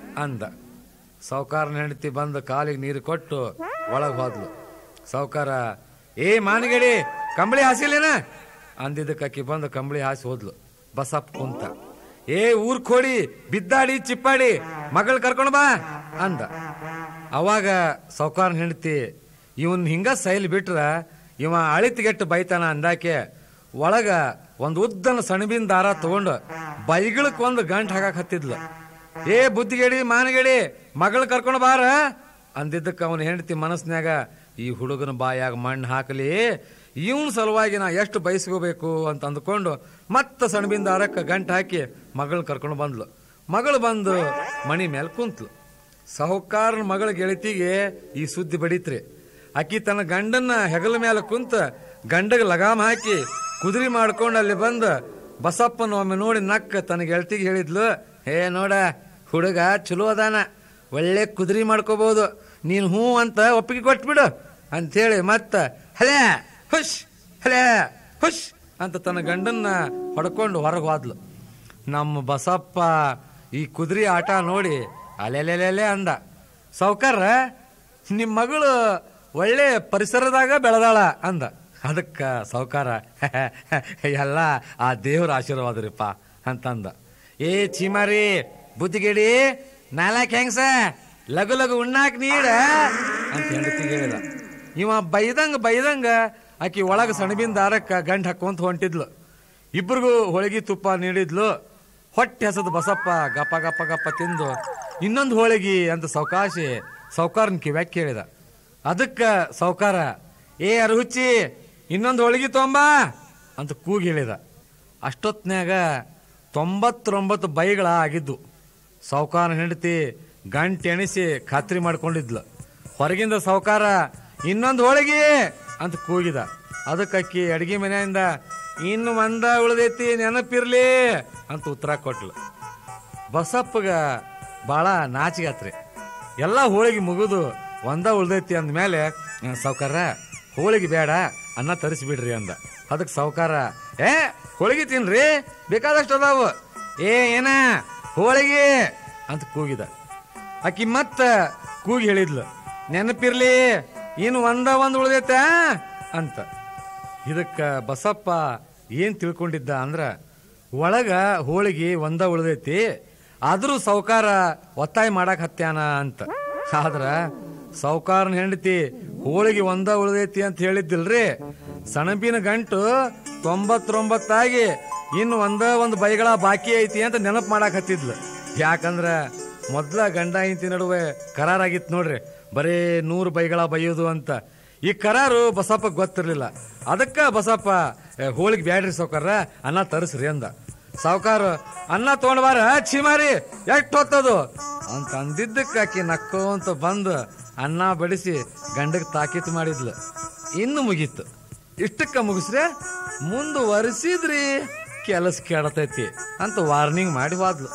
ಅಂದ ಸಾವುಕಾರನ ಹೆಂಡತಿ ಬಂದು ಕಾಲಿಗೆ ನೀರು ಕೊಟ್ಟು ಒಳಗೆ ಹೋದ್ಲು ಸಾವುಕಾರ ಏ ಮಾನಗಡಿ ಕಂಬಳಿ ಹಾಸಿಲ್ಲೇನ ಅಂದಿದ್ದಕ್ಕೆ ಆಕಿ ಬಂದು ಕಂಬಳಿ ಹಾಸಿ ಹೋದ್ಲು ಬಸಪ್ಪ ಕುಂತ ಏ ಊರ್ ಕೋಡಿ ಬಿದ್ದಾಡಿ ಚಿಪ್ಪಾಡಿ ಮಗಳು ಕರ್ಕೊಂಡು ಬಾ ಅಂದ ಅವಾಗ ಸಾವುಕಾರನ ಹೆಂಡತಿ ಇವನ್ ಹಿಂಗ ಸೈಲ್ ಬಿಟ್ರ ಇವ ಅಳಿತಿಗೆಟ್ಟು ಬೈತಾನ ಅಂದಾಕೆ ಒಳಗ ಒಂದು ಉದ್ದನ ಸಣಬಿನ ದಾರ ತಗೊಂಡು ಬೈಗಳಕ್ ಒಂದು ಗಂಟ್ ಹಾಕಕ್ ಹತ್ತಿದ್ಲು ಏ ಬುದ್ಧಿಗೇಡಿ ಮಾನಗೇಡಿ ಮಗಳು ಕರ್ಕೊಂಡು ಬಾರ ಅಂದಿದ್ದಕ್ಕೆ ಅವನ ಹೆಂಡತಿ ಮನಸ್ನ್ಯಾಗ ಈ ಹುಡುಗನ ಬಾಯಾಗ ಮಣ್ಣು ಹಾಕಲಿ ಇವನ್ ಸಲುವಾಗಿ ನಾ ಎಷ್ಟು ಬಯಸ್ಕೋಬೇಕು ಅಂತ ಅಂದ್ಕೊಂಡು ಮತ್ತೆ ಸಣಬಿನ ದಾರಕ್ಕೆ ಗಂಟ್ ಹಾಕಿ ಮಗಳನ್ನ ಕರ್ಕೊಂಡು ಬಂದ್ಲು ಮಗಳು ಬಂದು ಮಣಿ ಮೇಲೆ ಕುಂತ್ಲು ಸಾಹುಕಾರನ ಮಗಳ ಗೆಳತಿಗೆ ಈ ಸುದ್ದಿ ಬಡೀತ್ರಿ ಆಕಿ ತನ್ನ ಗಂಡನ್ನ ಹೆಗಲ ಮೇಲೆ ಕುಂತ ಗಂಡಗೆ ಲಗಾಮ್ ಹಾಕಿ ಕುದುರೆ ಮಾಡ್ಕೊಂಡು ಅಲ್ಲಿ ಬಂದ ಬಸಪ್ಪನ ಒಮ್ಮೆ ನೋಡಿ ನಕ್ಕ ತನ್ನ ಗೆಳತಿಗೆ ಹೇಳಿದ್ಲು ಹೇ ನೋಡ ಹುಡುಗ ಚಲೋ ಅದಾನ ಒಳ್ಳೆ ಕುದುರೆ ಮಾಡ್ಕೋಬಹುದು ನೀನು ಹ್ಞೂ ಅಂತ ಒಪ್ಪಿಗೆ ಕೊಟ್ಬಿಡು ಅಂಥೇಳಿ ಮತ್ತ ಹಲೇ ಹುಷ್ ಹಲೇ ಹುಷ್ ಅಂತ ತನ್ನ ಗಂಡನ್ನ ಹೊಡ್ಕೊಂಡು ಹೊರಗೆ ಹೋದ್ಲು ನಮ್ಮ ಬಸಪ್ಪ ಈ ಕುದುರೆ ಆಟ ನೋಡಿ ಅಲೆಲೆಲೆಲೆ ಅಂದ ಸಾವ್ಕಾರ ನಿಮ್ಮ ಮಗಳು ಒಳ್ಳೆ ಪರಿಸರದಾಗ ಬೆಳೆದಾಳ ಅಂದ ಅದಕ್ಕ ಸಾವ್ಕಾರ ಎಲ್ಲ ಆ ದೇವ್ರ ಆಶೀರ್ವಾದ ರೀಪ ಅಂತಂದ ಏ ಚೀಮಾರಿ ಬುದ್ಧಿಗೇಡಿ ನಾಲ್ಕು ಹೆಂಗ್ಸ ಲಗು ಲಗು ಉಣ್ಣಾಕ್ ನೀಡ ಅಂತ ಹೆಂಡತಿಗೆ ಹೇಳಿದ ಇವ ಬೈದಂಗ ಬೈದಂಗ ಆಕಿ ಒಳಗ ಸಣಬಿನ ದಾರಕ್ಕ ಗಂಟ್ ಹಾಕೊಂತ ಹೊಂಟಿದ್ಲು ಇಬ್ರಿಗೂ ಹೋಳಿಗೆ ತುಪ್ಪ ನೀಡಿದ್ಲು ಹೊಟ್ಟೆ ಹಸದ ಬಸಪ್ಪ ಗಪ್ಪ ಗಪ್ಪ ಗಪ್ಪ ತಿಂದು ಇನ್ನೊಂದು ಹೋಳಿಗೆ ಅಂತ ಸೌಕಾಶಿ ಸೌಕಾರನ್ ಕಿವ್ಯಾಕ್ ಕೇಳಿದ ಅದಕ್ಕ ಸೌಕಾರ ಏ ಅರಹುಚ್ಚಿ ಇನ್ನೊಂದು ಹೋಳಿಗೆ ತೊಂಬಾ ಅಂತ ಕೂಗಿ ಹೇಳಿದ ಅಷ್ಟೊತ್ನ್ಯಾಗ ತೊಂಬತ್ತೊಂಬತ್ತು ಬೈಗಳ ಆಗಿದ್ದು ಸಾವುಕಾರ ಹೆಂಡತಿ ಗಂಟೆ ಎಣಿಸಿ ಖಾತ್ರಿ ಮಾಡ್ಕೊಂಡಿದ್ಲು ಹೊರಗಿಂದ ಸಾವುಕಾರ ಇನ್ನೊಂದು ಹೋಳಿಗೆ ಅಂತ ಕೂಗಿದ ಅದಕ್ಕಕ್ಕಿ ಅಡಿಗೆ ಮನೆಯಿಂದ ಇನ್ನು ಒಂದ ಉಳ್ದೈತಿ ನೆನಪಿರ್ಲಿ ಅಂತ ಉತ್ತರ ಕೊಟ್ಲು ಬಸಪ್ಪಗ ಭಾಳ ನಾಚಿಗಾತ್ರಿ ಎಲ್ಲ ಹೋಳಿಗೆ ಮುಗಿದು ಒಂದ ಉಳ್ದೈತಿ ಅಂದ್ಮೇಲೆ ಸಾವುಕಾರ ಹೋಳಿಗೆ ಬೇಡ ಅನ್ನ ತರಿಸ್ಬಿಡ್ರಿ ಅಂದ ಅದಕ್ಕೆ ಸಾವುಕಾರ ಏ ಹೋಳಿಗೆ ತಿನ್ರಿ ಬೇಕಾದಷ್ಟು ಅದಾವು ಏ ಏನ ಹೋಳಿಗೆ ಅಂತ ಕೂಗಿದ ಆಕಿ ಮತ್ತ ಕೂಗಿ ಹೇಳಿದ್ಲು ನೆನಪಿರ್ಲಿ ಇನ್ನು ಒಂದ ಒಂದ್ ಉಳ್ದೈತ ಅಂತ ಇದಕ್ಕ ಬಸಪ್ಪ ಏನ್ ತಿಳ್ಕೊಂಡಿದ್ದ ಅಂದ್ರ ಒಳಗ ಹೋಳಿಗೆ ಒಂದ ಉಳ್ದೈತಿ ಆದ್ರೂ ಸಾವುಕಾರ ಒತ್ತಾಯ ಮಾಡಕ್ ಹತ್ಯಾನ ಅಂತ ಆದ್ರ ಸಾವುಕಾರನ ಹೆಂಡತಿ ಹೋಳಿಗೆ ಒಂದ ಉಳ್ದೈತಿ ಅಂತ ಹೇಳಿದ್ದಿಲ್ರಿ ಸಣಬಿನ ಗಂಟು ತೊಂಬತ್ತೊಂಬತ್ತಾಗಿ ಇನ್ನು ಒಂದ ಒಂದು ಬೈಗಳ ಬಾಕಿ ಐತಿ ಅಂತ ನೆನಪು ಮಾಡಕ್ ಹತ್ತಿದ್ಲು ಯಾಕಂದ್ರ ಮೊದ್ಲ ಗಂಡ ಹೆಂಡತಿ ನಡುವೆ ಕರಾರಾಗಿತ್ತು ನೋಡ್ರಿ ಬರೇ ನೂರು ಬೈಗಳ ಬೈಯೋದು ಅಂತ ಈ ಕರಾರು ಬಸಪ್ಪ ಗೊತ್ತಿರ್ಲಿಲ್ಲ ಅದಕ್ಕ ಬಸಪ್ಪ "ಏ, ಹೋಳಿಗೆ ಬ್ಯಾಡ್ರಿ ಸಾವ್ಕಾರ ಅನ್ನ ತರಿಸ್ರಿ ಅಂದ ಸಾವ್ಕಾರ ಅನ್ನ ತಗೊಂಡ್ ಬಾರ ಚಿಮಾರಿ ಎಷ್ಟು ಹೊತ್ತದು ಅಂತ ಅಂದಿದ್ದಕ್ಕೆ ಆಕಿ ನಕ್ಕೋಂತ ಬಂದು ಅನ್ನ ಬಡಿಸಿ ಗಂಡಗ್ ತಾಕೀತು ಮಾಡಿದ್ಲು ಇನ್ನು ಮುಗೀತು ಇಷ್ಟಕ್ಕ ಮುಗಿಸ್ರೆ ಮುಂದುವರಿಸಿದ್ರಿ ಕೆಲಸ ಕೆಡತೈತಿ ಅಂತ ವಾರ್ನಿಂಗ್ ಮಾಡಿ ಹೋದ್ಲು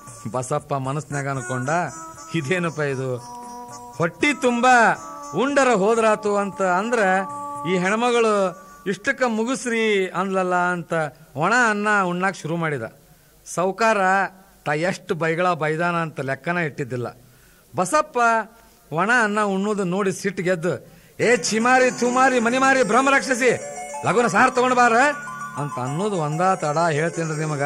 ಬಸಪ್ಪ ಮನಸ್ನಾಗ ಅನ್ಕೊಂಡ ಇದೇನಪ್ಪ ಇದು ಹೊಟ್ಟಿ ತುಂಬಾ ಉಂಡರ ಹೋದ್ರಾತು ಅಂತ ಅಂದ್ರ ಈ ಹೆಣ್ಮಗಳು ಇಷ್ಟಕ್ಕ ಮುಗಿಸ್ರಿ ಅಂದ್ಲಲ್ಲ ಅಂತ ಒಣ ಅನ್ನ ಉಣ್ಣಾಕ್ ಶುರು ಮಾಡಿದ ಸೌಕಾರ ತ ಎಷ್ಟು ಬೈಗಳ ಬೈದಾನ ಅಂತ ಲೆಕ್ಕನ ಇಟ್ಟಿದ್ದಿಲ್ಲ ಬಸಪ್ಪ ಒಣ ಅನ್ನ ಉಣ್ಣೋದು ನೋಡಿ ಸಿಟ್ಟು ಗೆದ್ದು ಏ ಚಿಮಾರಿ ತುಮಾರಿ ಮನಿಮಾರಿ ಬ್ರಹ್ಮ ರಾಕ್ಷಸಿ ಲಗುನ ಸಾರ್ ತಗೊಂಡ್ ಬಾರ ಅಂತ ಅನ್ನೋದು ಒಂದ ತಡ ಹೇಳ್ತೇನ್ರಿ ನಿಮಗ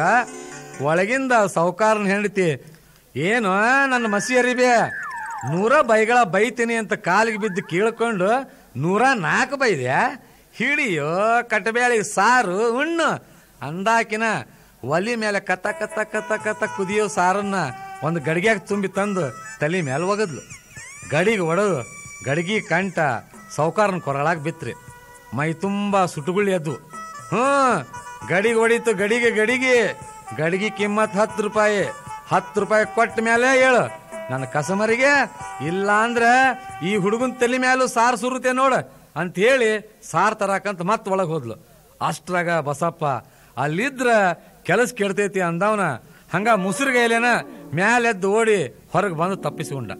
ಒಳಗಿಂದ ಸೌಕಾರನ ಹೆಂಡತಿ ಏನು ನನ್ನ ಮಸಿ ಅರಿಬೆ ನೂರ ಬೈಗಳ ಬೈತೀನಿ ಅಂತ ಕಾಲಿಗೆ ಬಿದ್ದು ಕೇಳ್ಕೊಂಡು ನೂರ ನಾಲ್ಕು ಬೈದ್ಯಾ ಹಿಡಿಯೋ ಕಟ್ಟಬೇಳಿ ಸಾರು ಉಣ್ಣು ಅಂದಾಕಿನ ಒಲಿ ಮೇಲೆ ಕತ್ತ ಕತ್ತ ಕತ್ತ ಕತ್ತ ಕುದಿಯೋ ಸಾರನ್ನ ಒಂದು ಗಡಿಗ್ಯಾಗ ತುಂಬಿ ತಂದು ತಲೆ ಮೇಲೆ ಒಗದ್ಲು ಗಡಿಗೆ ಒಡೆದು ಗಡಿಗೆ ಕಂಟ ಸೌಕಾರನ ಕೊರಳಾಗ ಬಿತ್ರಿ ಮೈ ತುಂಬಾ ಸುಟುಗುಳಿ ಎದ್ದು ಹ್ಮ್ ಗಡಿಗೆ ಹೊಡಿತು ಗಡಿಗೆ ಗಡಿಗೆ ಗಡಿಗೆ ಕಿಮ್ಮತ್ ಹತ್ತು ರೂಪಾಯಿ ಹತ್ತು ರೂಪಾಯಿ ಕೊಟ್ಟ ಮೇಲೆ ಹೇಳು ನನ್ನ ಕಸಮರಿಗೆ ಇಲ್ಲ ಅಂದ್ರ ಈ ಹುಡುಗನ್ ತಲೆ ಮ್ಯಾಲೂ ಸಾರ್ ಸುರುತ್ತೆ ನೋಡ ಅಂತ ಹೇಳಿ ಸಾರ್ ತರಾಕಂತ ಮತ್ ಒಳಗ್ ಹೋದ್ಲು ಅಷ್ಟ್ರಾಗ ಬಸಪ್ಪ ಅಲ್ಲಿದ್ರ ಕೆಲಸ ಕೆಡ್ತೈತಿ ಅಂದವನ ಹಂಗ ಮುಸುರುಗೈಲೇನ ಮ್ಯಾಲೆದ್ದು ಓಡಿ ಹೊರಗೆ ಬಂದು ತಪ್ಪಿಸಿಕೊಂಡ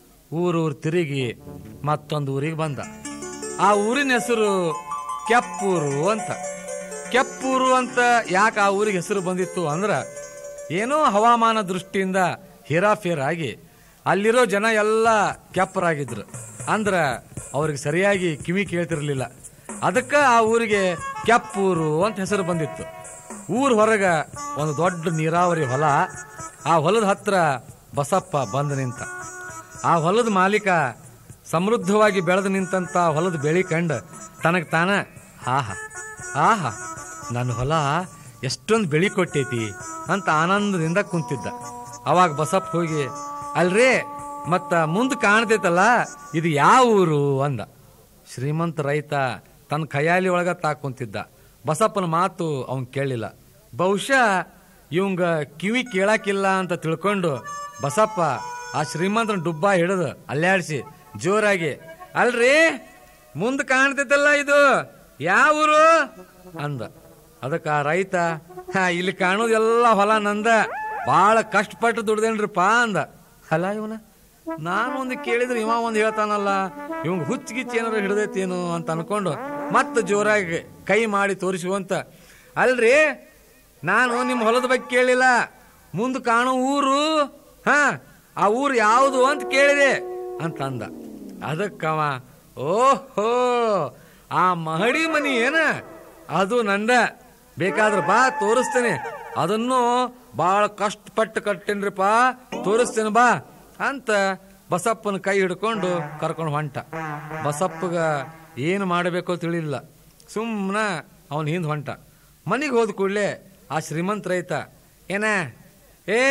ಊರೂರು ತಿರುಗಿ ಮತ್ತೊಂದು ಊರಿಗೆ ಬಂದ ಆ ಊರಿನ ಹೆಸರು ಕೆಪ್ಪೂರು ಅಂತ ಕೆಪ್ಪೂರು ಅಂತ ಯಾಕೆ ಆ ಊರಿಗೆ ಹೆಸರು ಬಂದಿತ್ತು ಅಂದ್ರ ಏನೋ ಹವಾಮಾನ ದೃಷ್ಟಿಯಿಂದ ಹೇರಾಫೇರ್ ಆಗಿ ಅಲ್ಲಿರೋ ಜನ ಎಲ್ಲ ಕೆಪ್ಪರಾಗಿದ್ರು ಅಂದ್ರ ಅವ್ರಿಗೆ ಸರಿಯಾಗಿ ಕಿವಿ ಕೇಳ್ತಿರ್ಲಿಲ್ಲ ಅದಕ್ಕ ಆ ಊರಿಗೆ ಕೆಪ್ಪೂರು ಅಂತ ಹೆಸರು ಬಂದಿತ್ತು ಊರ್ ಹೊರಗ ಒಂದು ದೊಡ್ಡ ನೀರಾವರಿ ಹೊಲ ಆ ಹೊಲದ ಹತ್ರ ಬಸಪ್ಪ ಬಂದು ನಿಂತ ಆ ಹೊಲದ ಮಾಲೀಕ ಸಮೃದ್ಧವಾಗಿ ಬೆಳೆದು ನಿಂತಂತ ಹೊಲದ ಬೆಳಿ ಕಂಡು ತನಗೆ ತಾನ ಆಹಾ ಆಹಾ ನನ್ನ ಹೊಲ ಎಷ್ಟೊಂದು ಬೆಳಿ ಕೊಟ್ಟೈತಿ ಅಂತ ಆನಂದದಿಂದ ಕುಂತಿದ್ದ ಅವಾಗ ಬಸಪ್ಪ ಹೋಗಿ ಅಲ್ರಿ ಮತ್ತ ಮುಂದೆ ಕಾಣ್ತೈತಲ್ಲ ಇದು ಯಾವ ಊರು ಅಂದ ಶ್ರೀಮಂತ ರೈತ ತನ್ನ ಕೈಯಾಲಿ ಒಳಗ ತಾಕ್ ಕುಂತಿದ್ದ ಬಸಪ್ಪನ ಮಾತು ಅವನ್ ಕೇಳಲಿಲ್ಲ ಬಹುಶಃ ಇವಂಗ ಕಿವಿ ಕೇಳಾಕಿಲ್ಲ ಅಂತ ತಿಳ್ಕೊಂಡು ಬಸಪ್ಪ ಆ ಶ್ರೀಮಂತನ ಡುಬ್ಬ ಹಿಡಿದು ಅಲ್ಲಾಡಿಸಿ ಜೋರಾಗಿ ಅಲ್ರಿ ಮುಂದೆ ಕಾಣ್ತೈತಲ್ಲ ಇದು ಯಾವ ಊರು ಅಂದ ಅದಕ್ಕ ಆ ರೈತ "ಹಾ, ಇಲ್ಲಿ ಕಾಣೋದೆಲ್ಲ ಹೊಲ ನಂದ ಬಾಳ ಕಷ್ಟಪಟ್ಟು ದುಡ್ದೇನ್ರಿಪ್ಪ ಅಂದ ಅಲ್ಲ ಇವನ ನಾನು ಒಂದು ಕೇಳಿದ್ರೆ ಇವ ಒಂದು ಹೇಳ್ತಾನಲ್ಲ ಇವಂಗ ಹುಚ್ಚಿಗಿಚ್ಚಿ ಏನಾರ ಹಿಡ್ದೈತೇನು ಅಂತ ಅನ್ಕೊಂಡು ಮತ್ತೆ ಜೋರಾಗಿ ಕೈ ಮಾಡಿ ತೋರಿಸುವಂತ ಅಲ್ರಿ ನಾನು ನಿಮ್ಮ ಹೊಲದ ಬಗ್ಗೆ ಕೇಳಿಲ್ಲ ಮುಂದೆ ಕಾಣೋ ಊರು ಹಾ ಆ ಊರು ಯಾವುದು ಅಂತ ಕೇಳಿದೆ ಅಂತ ಅಂದ ಅದಕ್ಕವ ಓಹೋ ಆ ಮಹಡಿ ಮನಿ ಏನ ಅದು ನಂದ ಬೇಕಾದ್ರೆ ಬಾ ತೋರಿಸ್ತೇನೆ ಅದನ್ನು ಬಹಳ ಕಷ್ಟಪಟ್ಟು ಕಟ್ಟೇನ್ರಿಪ್ಪ ತೋರಿಸ್ತೇನೆ ಬಾ ಅಂತ ಬಸಪ್ಪನ ಕೈ ಹಿಡ್ಕೊಂಡು ಕರ್ಕೊಂಡು ಹೊಂಟ ಬಸಪ್ಪಗ ಏನು ಮಾಡಬೇಕೋ ತಿಳಿಲಿಲ್ಲ ಸುಮ್ಮನ ಅವನ ಹಿಂದ್ ಹೊಂಟ ಮನೆಗೆ ಹೋದ ಕೂಡಲೇ ಆ ಶ್ರೀಮಂತ ರೈತ ಏನ ಏ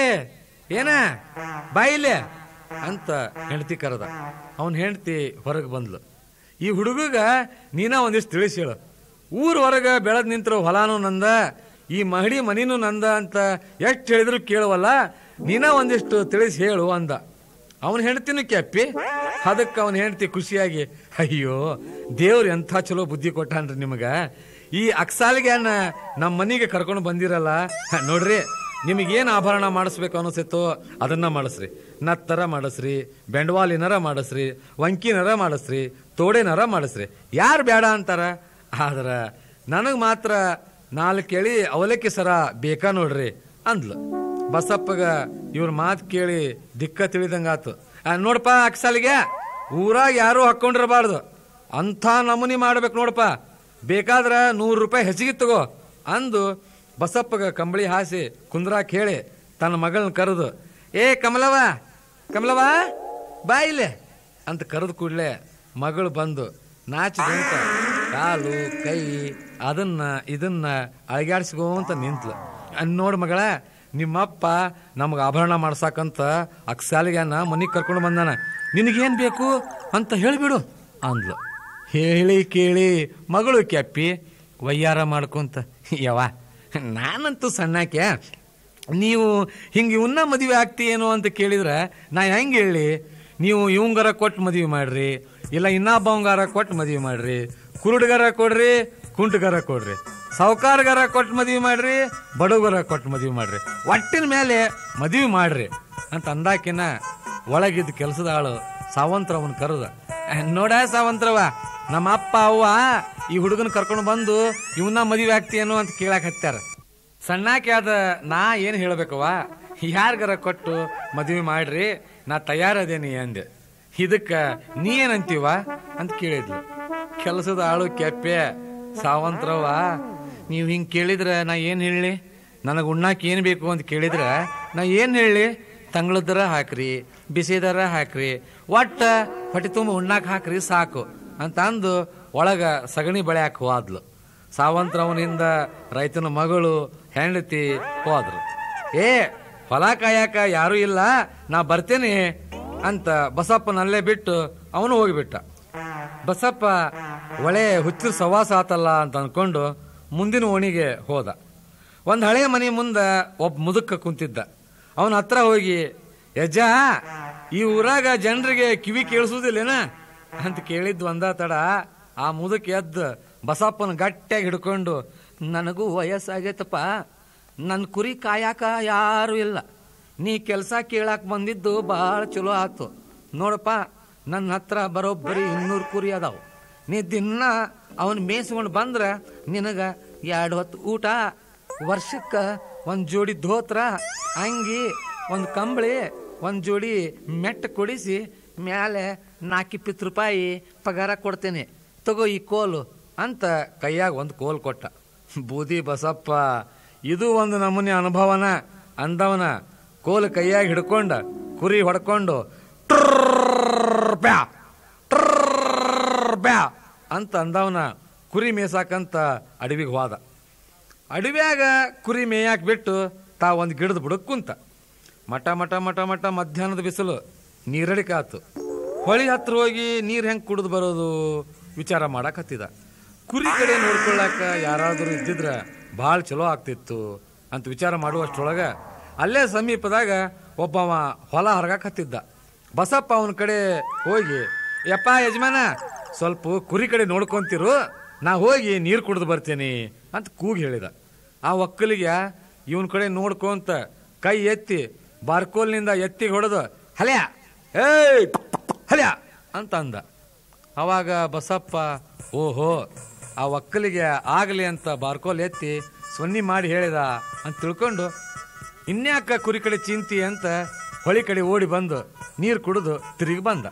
ಏನ ಬಾಯಿಲೆ ಅಂತ ಹೆಂಡತಿ ಕರೆದ ಅವನ್ ಹೆಂಡತಿ ಹೊರಗೆ ಬಂದ್ಲು ಈ ಹುಡುಗಗ ನೀನ ಒಂದಿಷ್ಟು ತಿಳಿಸಿ ಹೇಳು ಊರ್ ಹೊರಗ ಬೆಳೆದ್ ನಿಂತಿರೋ ಹೊಲಾನು ನಂದ ಈ ಮಹಡಿ ಮನಿನೂ ನಂದ ಅಂತ ಎಷ್ಟು ಹೇಳಿದ್ರು ಕೇಳುವಲ್ಲ ನೀನ ಒಂದಿಷ್ಟು ತಿಳಿಸಿ ಹೇಳು ಅಂದ ಅವನ ಹೆಂಡತಿನೂ ಕೆಪ್ಪಿ ಅದಕ್ಕೆ ಅವನ ಹೆಂಡತಿ ಖುಷಿಯಾಗಿ ಅಯ್ಯೋ ದೇವ್ರು ಎಂಥ ಚಲೋ ಬುದ್ಧಿ ಕೊಟ್ಟಾನ್ರಿ ನಿಮಗ ಈ ಅಕ್ಸಾಲಿಗೆ ನಮ್ಮ ಮನೆಗೆ ಕರ್ಕೊಂಡು ಬಂದಿರಲ್ಲ ಹ, ನೋಡ್ರಿ ನಿಮಗೇನು ಆಭರಣ ಮಾಡಿಸ್ಬೇಕು ಅನಿಸುತ್ತೋ ಅದನ್ನ ಮಾಡಿಸ್ರಿ ನತ್ತರ ಮಾಡಿಸ್ರಿ ಬೆಂಡವಾಲಿನರ ಮಾಡಿಸ್ರಿ ವಂಕಿನರ ಮಾಡಿಸ್ರಿ ತೋಡೆನರ ಮಾಡಿಸ್ರಿ ಯಾರು ಬೇಡ ಅಂತಾರ ಆದ್ರ ನನಗೆ ಮಾತ್ರ ನಾಲ್ಕು ಎಳಿ ಅವಲಕ್ಕಿ ಸರ ಬೇಕಾ ನೋಡ್ರಿ ಅಂದ್ಲು ಬಸಪ್ಪಗ ಇವ್ರ ಮಾತು ಕೇಳಿ ದಿಕ್ಕ ತಿಳಿದಂಗಾತು ಆ, ನೋಡಪ್ಪ ಅಕ್ಸಾಲಿಗೆ ಊರಾಗ ಯಾರು ಹಾಕೊಂಡಿರಬಾರ್ದು ಅಂಥ ನಮೂನಿ ಮಾಡ್ಬೇಕು ನೋಡಪ್ಪ ಬೇಕಾದ್ರ ನೂರು ರೂಪಾಯಿ ಹೆಚ್ಚಿಗೆ ತಗೋ ಅಂದು ಬಸಪ್ಪಗ ಕಂಬಳಿ ಹಾಸಿ ಕುಂದ್ರಾಕ್ ಹೇಳಿ ತನ್ನ ಮಗಳನ್ನ ಕರೆದು ಏ ಕಮಲವ ಕಮಲವ ಬಾ ಇಲ್ಲೇ ಅಂತ ಕರೆದು ಕೂಡಲೇ ಮಗಳು ಬಂದು ನಾಚಿ ನಿಂತ ಕಾಲು ಕೈ ಅದನ್ನ ಇದನ್ನ ಅಳಗಾಡ್ಸ್ಕೊಂತ ನಿಂತ್ಲು ಅನ್ ನೋಡ್ ಮಗಳ ನಿಮ್ಮಪ್ಪ ನಮ್ಗೆ ಆಭರಣ ಮಾಡ್ಸಾಕಂತ ಅಕ್ಸಾಲಿಗ್ಯಾನ ಮನಿಗೆ ಕರ್ಕೊಂಡು ಬಂದಾನ ನಿನಗೇನ್ ಬೇಕು ಅಂತ ಹೇಳಿಬಿಡು ಅಂದ್ಲು ಹೇಳಿ ಕೇಳಿ ಮಗಳು ಕೆಪ್ಪಿ ವಯ್ಯಾರ ಮಾಡ್ಕೊಂತ ಯವ್ವ ನಾನಂತೂ ಸಣ್ಣಾಕೆ ನೀವು ಹಿಂಗೆ ಇವನ್ನ ಮದುವೆ ಆಗ್ತೀಯೇನೋ ಅಂತ ಕೇಳಿದ್ರೆ ನಾ ಹೆಂಗೆ ಹೇಳಿ ನೀವು ಇವಂಗಾರ ಕೊಟ್ಟು ಮದುವೆ ಮಾಡ್ರಿ ಇಲ್ಲ ಇನ್ನೊಬ್ಬವಂಗಾರ ಕೊಟ್ಟು ಮದುವೆ ಮಾಡ್ರಿ ಕುರುಡ್ಗಾರ ಕೊಡ್ರಿ ಕುಂಟಗಾರ ಕೊಡ್ರಿ ಸಾವುಕಾರಗಾರ ಕೊಟ್ಟು ಮದುವೆ ಮಾಡ್ರಿ ಬಡವಗಾರ ಕೊಟ್ಟು ಮದುವೆ ಮಾಡ್ರಿ ಒಟ್ಟಿನ ಮೇಲೆ ಮದುವೆ ಮಾಡ್ರಿ ಅಂತ ಅಂದಾಕಿನ ಒಳಗಿದ್ದ ಕೆಲಸದ ಆಳು ಸಾವಂತ್ರವನ್ ಕರೆದ ನೋಡ ಸಾವಂತ್ರವ ನಮ್ಮ ಅಪ್ಪ ಅವ್ವ ಈ ಹುಡುಗನ ಕರ್ಕೊಂಡು ಬಂದು ಇವನ್ನ ಮದುವೆ ಆಗ್ತೀಯೇನೋ ಅಂತ ಕೇಳಕ್ ಹತ್ತಾರ ಸಣ್ಣಾಕೆ ಆದ ನಾ ಏನು ಹೇಳ್ಬೇಕವ್ವ ಯಾರಿಗಾರ ಕೊಟ್ಟು ಮದುವೆ ಮಾಡ್ರಿ ನಾ ತಯಾರದೇನಿ ಅಂದೆ ಇದಕ್ಕ ನೀ ಏನಂತೀವ ಅಂತ ಕೇಳಿದ್ಲು ಕೆಲಸದ ಆಳು ಕೆಪ್ಪೆ ಸಾವಂತ್ರವ ನೀವು ಹಿಂಗ್ ಕೇಳಿದ್ರ ನಾ ಏನ್ ಹೇಳಿ ನನಗೆ ಉಣ್ಣಾಕ ಏನ್ ಬೇಕು ಅಂತ ಕೇಳಿದ್ರ ನಾ ಏನ್ ಹೇಳಿ ತಂಗಳದರ ಹಾಕ್ರಿ ಬಿಸಿದರ ಹಾಕ್ರಿ ಒಟ್ಟ ಹೊಟ್ಟೆ ತುಂಬ ಉಣ್ಣಾಕ ಹಾಕ್ರಿ ಸಾಕು ಅಂತ ಅಂದು ಒಳಗ ಸಗಣಿ ಬೆಳ್ಯಾಕ ಹೋದ್ಲು ಸಾವಂತ್ರವನಿಂದ ರೈತನ ಮಗಳು ಹೆಂಡತಿ ಹೋದ್ರು ಏ ಹೊಲ ಕಾಯಕ ಯಾರು ಇಲ್ಲ ನಾ ಬರ್ತೇನೆ ಅಂತ ಬಸಪ್ಪನಲ್ಲೇ ಬಿಟ್ಟು ಅವನು ಹೋಗಿಬಿಟ್ಟ ಬಸಪ್ಪ ಒಳ್ಳೆ ಹುಚ್ಚು ಸವಾಸ ಆತಲ್ಲ ಅಂತ ಅನ್ಕೊಂಡು ಮುಂದಿನ ಓಣಿಗೆ ಹೋದ ಒಂದು ಹಳೆ ಮನೆ ಮುಂದೆ ಒಬ್ಬ ಮುದುಕ ಕುಂತಿದ್ದ ಅವನ ಹತ್ರ ಹೋಗಿ ಯಜ್ಜ ಈ ಊರಾಗ ಜನರಿಗೆ ಕಿವಿ ಕೇಳಿಸುವುದಿಲ್ಲೇನ ಅಂತ ಕೇಳಿದ್ದು ಒಂದ ತಡ ಆ ಮುದುಕ ಎದ್ದು ಬಸಪ್ಪನ ಗಟ್ಟಿಯಾಗಿ ಹಿಡ್ಕೊಂಡು ನನಗೂ ವಯಸ್ಸಾಗೈತಪ್ಪ ನನ್ನ ಕುರಿ ಕಾಯಾಕ ಯಾರು ಇಲ್ಲ ನೀ ಕೆಲಸ ಕೇಳಾಕ ಬಂದಿದ್ದು ಭಾಳ ಚಲೋ ಆತು ನೋಡಪ್ಪ ನನ್ನ ಹತ್ರ ಬರೋಬ್ಬರಿ ಇನ್ನೂರು ಕುರಿ ಅದಾವು ನೀ ದಿನ ಅವನ್ ಮೇಯಿಸ್ಕೊಂಡು ಬಂದ್ರ ನಿನಗ ಎರಡು ಹೊತ್ತು ಊಟ ವರ್ಷಕ್ಕ ಒಂದು ಜೋಡಿ ಧೋತ್ರ ಅಂಗಿ ಒಂದು ಕಂಬಳಿ ಒಂದು ಜೋಡಿ ಮೆಟ್ಟ ಕೊಡಿಸಿ ಮ್ಯಾಲೆ ನಾಲ್ಕಿಪ್ಪತ್ತು ರೂಪಾಯಿ ಪಗಾರ ಕೊಡ್ತೇನೆ ತಗೋ ಈ ಕೋಲು ಅಂತ ಕೈಯಾಗ ಒಂದು ಕೋಲ್ ಕೊಟ್ಟ ಬೂದಿ ಬಸಪ್ಪ ಇದು ಒಂದು ನಮೂನೆ ಅನುಭವನ ಅಂದವನ ಕೋಲು ಕೈಯಾಗ ಹಿಡ್ಕೊಂಡ ಕುರಿ ಹೊಡ್ಕೊಂಡು ಟ್ರರ್ ಬ್ಯಾ ಟ್ರರ್ ಬ್ಯಾ ಅಂತ ಅಂದವನ ಕುರಿ ಮೇಸಾಕಂತ ಅಡವಿಗೆ ಹೋದ ಅಡವ್ಯಾಗ ಕುರಿ ಮೇಯಾಕ್ ಬಿಟ್ಟು ತಾ ಒಂದು ಗಿಡದ ಬುಡಕ್ ಕುಂತ ಮಟ ಮಟ ಮಟ ಮಟ ಮಧ್ಯಾಹ್ನದ ಬಿಸಿಲು ನೀರಡಿಕಾತು ಹೊಳಿ ಹತ್ರ ಹೋಗಿ ನೀರು ಹೆಂಗೆ ಕುಡಿದು ಬರೋದು ವಿಚಾರ ಮಾಡಕ್ ಹತ್ತಿದ ಕುರಿ ಕಡೆ ನೋಡ್ಕೊಳ್ಳಾಕ ಯಾರಾದರೂ ಇದ್ದಿದ್ರ ಭಾಳ ಚಲೋ ಆಗ್ತಿತ್ತು ಅಂತ ವಿಚಾರ ಮಾಡುವಷ್ಟರೊಳಗ ಅಲ್ಲೇ ಸಮೀಪದಾಗ ಒಬ್ಬವ ಹೊಲ ಹರಗಾಕ್ ಹತ್ತಿದ್ದ ಬಸಪ್ಪ ಅವನ ಕಡೆ ಹೋಗಿ ಯಪ್ಪ ಯಜಮಾನ ಸ್ವಲ್ಪ ಕುರಿ ಕಡೆ ನೋಡ್ಕೊಂತಿರು ನಾ ಹೋಗಿ ನೀರು ಕುಡಿದು ಬರ್ತೀನಿ ಅಂತ ಕೂಗಿ ಹೇಳಿದ ಆ ಒಕ್ಕಲಿಗೆ ಇವನ್ ಕಡೆ ನೋಡ್ಕೊಂತ ಕೈ ಎತ್ತಿ ಬಾರ್ಕೋಲ್ನಿಂದ ಎತ್ತಿ ಹೊಡೆದು ಹಲ್ಯ ಏಯ್ ಹಲ್ಯ ಅಂತ ಅಂದ ಅವಾಗ ಬಸಪ್ಪ ಓಹೋ ಆ ಒಕ್ಕಲಿಗೆ ಆಗಲಿ ಅಂತ ಬಾರ್ಕೋಲ್ ಎತ್ತಿ ಸೊನ್ನಿ ಮಾಡಿ ಹೇಳಿದ ಅಂತ ತಿಳ್ಕೊಂಡು ಇನ್ಯಾಕ ಕುರಿ ಕಡೆ ಚಿಂತಿ ಅಂತ ಹೊಳಿ ಕಡೆ ಓಡಿ ಬಂದು ನೀರು ಕುಡಿದು ತಿರುಗಿ ಬಂದ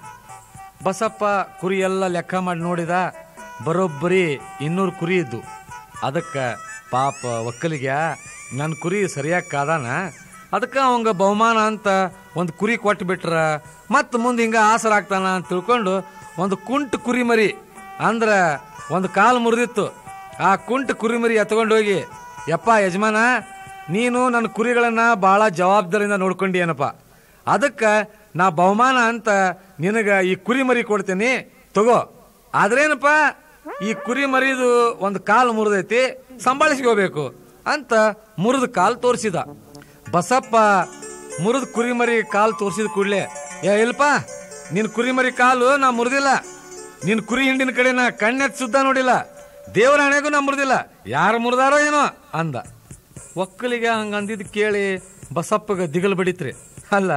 ಬಸಪ್ಪ ಕುರಿ ಎಲ್ಲ ಲೆಕ್ಕ ಮಾಡಿ ನೋಡಿದ ಬರೋಬ್ಬರಿ ಇನ್ನೂರು ಕುರಿ ಇದ್ದು ಅದಕ್ಕೆ ಪಾಪ ಒಕ್ಕಲಿಗೆ ನನ್ನ ಕುರಿ ಸರಿಯಾಗಿ ಕಾದಾನ ಅದಕ್ಕೆ ಅವಂಗ ಬಹುಮಾನ ಅಂತ ಒಂದು ಕುರಿ ಕೊಟ್ಟು ಬಿಟ್ರ ಮತ್ತೆ ಮುಂದೆ ಹಿಂಗ ಆಸರ ಆಗ್ತಾನ ಅಂತ ತಿಳ್ಕೊಂಡು ಒಂದು ಕುಂಟ್ ಕುರಿ ಮರಿ ಅಂದ್ರ ಒಂದು ಕಾಲು ಮುರಿದಿತ್ತು ಆ ಕುಂಟ್ ಕುರಿ ಮರಿ ಎತ್ಕೊಂಡು ಹೋಗಿ ಯಪ್ಪ ಯಜಮಾನ ನೀನು ನನ್ನ ಕುರಿಗಳನ್ನ ಭಾಳ ಜವಾಬ್ದಾರಿಯಿಂದ ನೋಡ್ಕೊಂಡಿ ಅದಕ್ಕೆ ನಾ ಬಹುಮಾನ ಅಂತ ನಿನಗ ಈ ಕುರಿ ಮರಿ ಕೊಡ್ತೇನೆ ತಗೋ ಆದ್ರೇನಪ್ಪ ಈ ಕುರಿ ಮರಿದು ಒಂದು ಕಾಲು ಮುರಿದೈತಿ ಸಂಭಾಳಿಸ್ಕೋಬೇಕು ಅಂತ ಮುರಿದ ಕಾಲು ತೋರಿಸಿದ ಬಸಪ್ಪ ಮುರಿದ ಕುರಿ ಮರಿ ಕಾಲು ತೋರಿಸಿದ ಕೂಡಲೇ ಏ ಇಲ್ಪ ನಿನ್ ಕುರಿ ಮರಿ ಕಾಲು ನಾ ಮುರಿದಿಲ್ಲ ನಿನ್ ಕುರಿ ಹಿಂಡಿನ ಕಡೆ ನಾ ಕಣ್ಣೆತ್ ಸುದ್ದ ನೋಡಿಲ್ಲ ದೇವರ ಹಣೆಗೂ ನಾ ಮುರಿದಿಲ್ಲ ಯಾರು ಮುರಿದಾರೋ ಏನೋ ಅಂದ ಒಕ್ಕಲಿಗೆ ಹಂಗ ಅಂದಿದ್ ಕೇಳಿ ಬಸಪ್ಪಗ ದಿಗಲ್ ಬಡಿತ್ರಿ ಅಲ್ಲ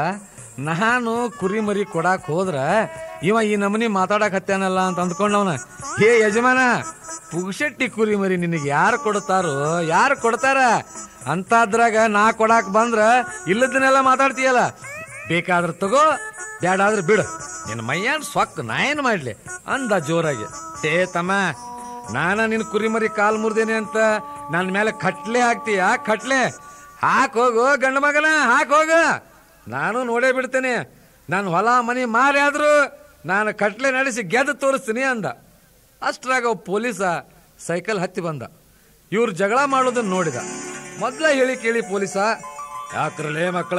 ನಾನು ಕುರಿ ಮರಿ ಕೊಡಾಕ್ ಹೋದ್ರ ಇವ ಈ ನಮನಿ ಮಾತಾಡಕ್ ಹತ್ಯಾನಲ್ಲ ಅಂತ ಅಂದ್ಕೊಂಡವನ ಹೇ ಯಜಮಾನ ಪುಗ್ಶೆಟ್ಟಿ ಕುರಿ ಮರಿ ನಿನಗೆ ಯಾರು ಕೊಡ್ತಾರೋ ಯಾರು ಕೊಡ್ತಾರ ಅಂತಾದ್ರಾಗ ನಾ ಕೊಡಾಕ್ ಬಂದ್ರ ಇಲ್ಲದನ್ನೆಲ್ಲ ಮಾತಾಡ್ತೀಯಲ್ಲ ಬೇಕಾದ್ರ ತಗೋ ಬ್ಯಾಡಾದ್ರೆ ಬಿಡು ನಿನ್ನ ಮೈಯಾನ್ ಸೊಕ್ಕ ನಾ ಏನ್ ಮಾಡ್ಲಿ ಅಂದ ಜೋರಾಗಿ ಏ ತಮ್ಮ ನಾನ ನಿನ್ ಕುರಿಮರಿ ಕಾಲ್ ಮುರ್ದೇನೆ ಅಂತ ನನ್ನ ಮೇಲೆ ಕಟ್ಲೆ ಹಾಕ್ತೀಯ ಕಟ್ಲೆ ಹಾಕ್ ಹೋಗು ಗಂಡ ಮಗನ ಹಾಕ್ ಹೋಗ ನಾನು ನೋಡೇ ಬಿಡ್ತೇನೆ ನಾನು ಹೊಲ ಮನಿ ಮಾರಿ ಆದ್ರೂ ನಾನು ಕಟ್ಲೆ ನಡೆಸಿ ಗೆದ್ದು ತೋರಿಸ್ತೀನಿ ಅಂದ ಅಷ್ಟ್ರಾಗ ಒಬ್ಬ ಪೊಲೀಸ ಸೈಕಲ್ ಹತ್ತಿ ಬಂದ ಇವ್ರು ಜಗಳ ಮಾಡೋದನ್ನ ನೋಡಿದ ಮೊದ್ಲ ಹೇಳಿ ಕೇಳಿ ಪೊಲೀಸ ಯಾಕ್ರಲೇ ಮಕ್ಕಳ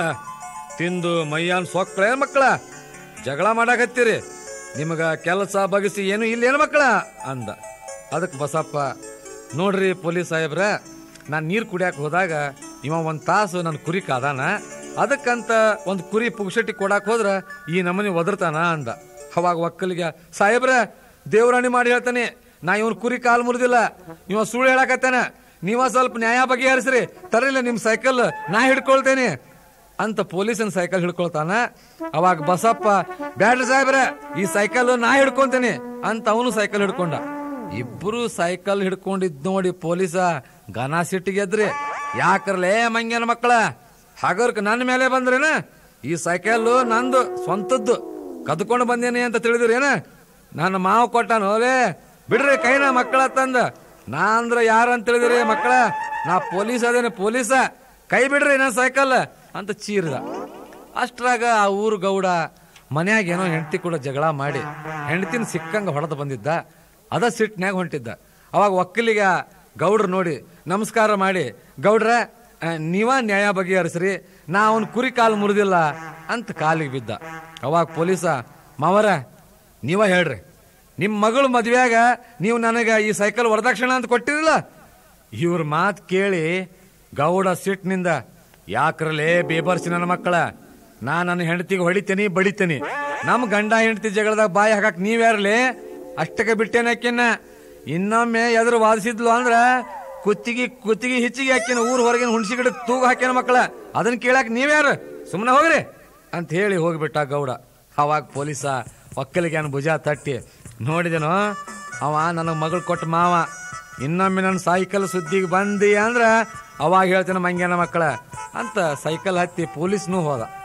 ತಿಂದು ಮೈಯಾನ್ ಸೊಕ್ಕಳೇ ಮಕ್ಕಳ ಜಗಳ ಮಾಡಾಕತ್ತೀರಿ ನಿಮಗ ಕೆಲಸ ಬಗಸಿ ಏನು ಇಲ್ಲೇನು ಮಕ್ಕಳ ಅಂದ ಅದಕ್ಕೆ ಬಸಪ್ಪ ನೋಡ್ರಿ ಪೊಲೀಸ್ ಸಾಹೇಬ್ರ ನಾನು ನೀರು ಕುಡಿಯಾಕ ಹೋದಾಗ ಇವ ಒಂದು ತಾಸು ನನ್ನ ಕುರಿ ಕಾದಾನ ಅದಕ್ಕಂತ ಒಂದು ಕುರಿ ಪುಗ್ಸಟ್ಟಿ ಕೊಡಾಕ್ ಹೋದ್ರ ಈ ನಮನಿ ಒದರ್ತಾನ ಅಂದ ಅವಾಗ ಒಕ್ಕಲಿಗೆ ಸಾಹೇಬ್ರ ದೇವರಾಣಿ ಮಾಡಿ ಹೇಳ್ತಾನೆ ನಾ ಇವನ್ ಕುರಿ ಕಾಲ್ ಮುರಿದಿಲ್ಲ ಇವ ಸುಳ್ಳು ಹೇಳಕತ್ತಾನ ನೀವ ಸ್ವಲ್ಪ ನ್ಯಾಯ ಬಗೆಹರಿಸ್ರಿ ತರಲಿಲ್ಲ ನಿಮ್ ಸೈಕಲ್ ನಾ ಹಿಡ್ಕೊಳ್ತೇನೆ ಅಂತ ಪೊಲೀಸನ್ ಸೈಕಲ್ ಹಿಡ್ಕೊಳ್ತಾನ ಅವಾಗ ಬಸಪ್ಪ ಬ್ಯಾಡ್ರಿ ಸಾಹೇಬ್ರ ಈ ಸೈಕಲ್ ನಾ ಹಿಡ್ಕೊಂತೇನೆ ಅಂತ ಅವನು ಸೈಕಲ್ ಹಿಡ್ಕೊಂಡ ಇಬ್ರು ಸೈಕಲ್ ಹಿಡ್ಕೊಂಡಿದ್ ನೋಡಿ ಪೊಲೀಸ ಗನ ಸಿಟ್ಟಿಗೆದ್ರಿ ಯಾಕರ್ಲೇ ಮಂಗ್ಯನ ಮಕ್ಕಳ ಹಾಗರ್ಕ ನನ್ನ ಮೇಲೆ ಬಂದ್ರೇನ ಈ ಸೈಕಲ್ ನಂದು ಸ್ವಂತದ್ದು ಕದ್ಕೊಂಡು ಬಂದೇನೆ ಅಂತ ತಿಳಿದ್ರೇನ ನನ್ನ ಮಾವು ಕೊಟ್ಟಾನ ಓಲೇ ಬಿಡ್ರಿ ಕೈನ ಮಕ್ಕಳ ತಂದ ನಾ ಅಂದ್ರ ಯಾರ ಅಂತ ತಿಳಿದ್ರಿ ಮಕ್ಕಳ ನಾ ಪೊಲೀಸ್ ಅದೇನೆ ಪೊಲೀಸ ಕೈ ಬಿಡ್ರಿ ನನ್ನ ಸೈಕಲ್ ಅಂತ ಚೀರ್ದ ಅಷ್ಟ್ರಾಗ ಆ ಊರು ಗೌಡ ಮನ್ಯಾಗ ಏನೋ ಹೆಂಡತಿ ಕೂಡ ಜಗಳ ಮಾಡಿ ಹೆಂಡತಿನ ಸಿಕ್ಕಂಗ ಹೊಡೆದು ಬಂದಿದ್ದ ಅದ ಸಿಟ್ನ್ಯಾಗ ಹೊಂಟಿದ್ದ ಅವಾಗ ಒಕ್ಕಲಿಗ ಗೌಡ್ರು ನೋಡಿ ನಮಸ್ಕಾರ ಮಾಡಿ ಗೌಡ್ರ ಆ, ನೀವ ನ್ಯಾಯ ಬಗೆಹರಿಸ್ರಿ ನಾ ಅವನ್ ಕುರಿ ಕಾಲು ಮುರಿದಿಲ್ಲ ಅಂತ ಕಾಲಿಗೆ ಬಿದ್ದ ಅವಾಗ ಪೊಲೀಸ ಮಾವರ ನೀವ ಹೇಳ್ರಿ ನಿಮ್ಮ ಮಗಳು ಮದ್ವೆಯಾಗ ನೀವು ನನಗೆ ಈ ಸೈಕಲ್ ವರದಕ್ಷಿಣ ಅಂತ ಕೊಟ್ಟಿರಲ್ಲ ಇವ್ರ ಮಾತು ಕೇಳಿ ಗೌಡ ಸಿಟ್ನಿಂದ ಯಾಕ್ರಲೇ ಬೇಬರ್ಸಿ ನನ್ನ ಮಕ್ಕಳ ನಾ ನನ್ನ ಹೆಂಡತಿಗೆ ಹೊಡಿತೇನಿ ಬಡಿತೇನಿ ನಮ್ಮ ಗಂಡ ಹೆಂಡತಿ ಜಗಳದಾಗ ಬಾಯಿ ಹಾಕಕ್ ನೀವ್ಯಾರಲೇ ಅಷ್ಟಕ್ಕೆ ಬಿಟ್ಟೇನಕ್ಕಿನ್ನ ಇನ್ನೊಮ್ಮೆ ಎದುರು ವಾದಿಸಿದ್ಲು ಅಂದ್ರ ಕುತ್ತಿಗೆ ಕುತ್ತಿಗೆ ಹಿಚ್ಚಿಗೆ ಹಾಕಿನ ಊರ್ ಹೊರಗಿನ ಹುಣಸಿ ಗಿಡ ತೂಗ ಹಾಕ್ಯಾನ ಮಕ್ಕಳ ಅದನ್ನ ಕೇಳಾಕ ನೀವ್ಯಾರು ಸುಮ್ಮನೆ ಹೋಗ್ರಿ ಅಂತ ಹೇಳಿ ಹೋಗ್ಬಿಟ್ಟ ಗೌಡ ಅವಾಗ ಪೊಲೀಸ ಒಕ್ಕಲಿಗೆ ಭುಜ ತಟ್ಟಿ ನೋಡಿದೆನೋ ಅವ ನನ್ನ ಮಗಳು ಕೊಟ್ಟ ಮಾವ ಇನ್ನೊಮ್ಮೆ ನನ್ನ ಸೈಕಲ್ ಸುದ್ದಿಗೆ ಬಂದಿ ಅಂದ್ರ ಅವಾಗ ಹೇಳ್ತೇನೆ ಮಂಗ್ಯಾನ ಮಕ್ಕಳ ಅಂತ ಸೈಕಲ್ ಹತ್ತಿ ಪೊಲೀಸ್ನೂ ಹೋದ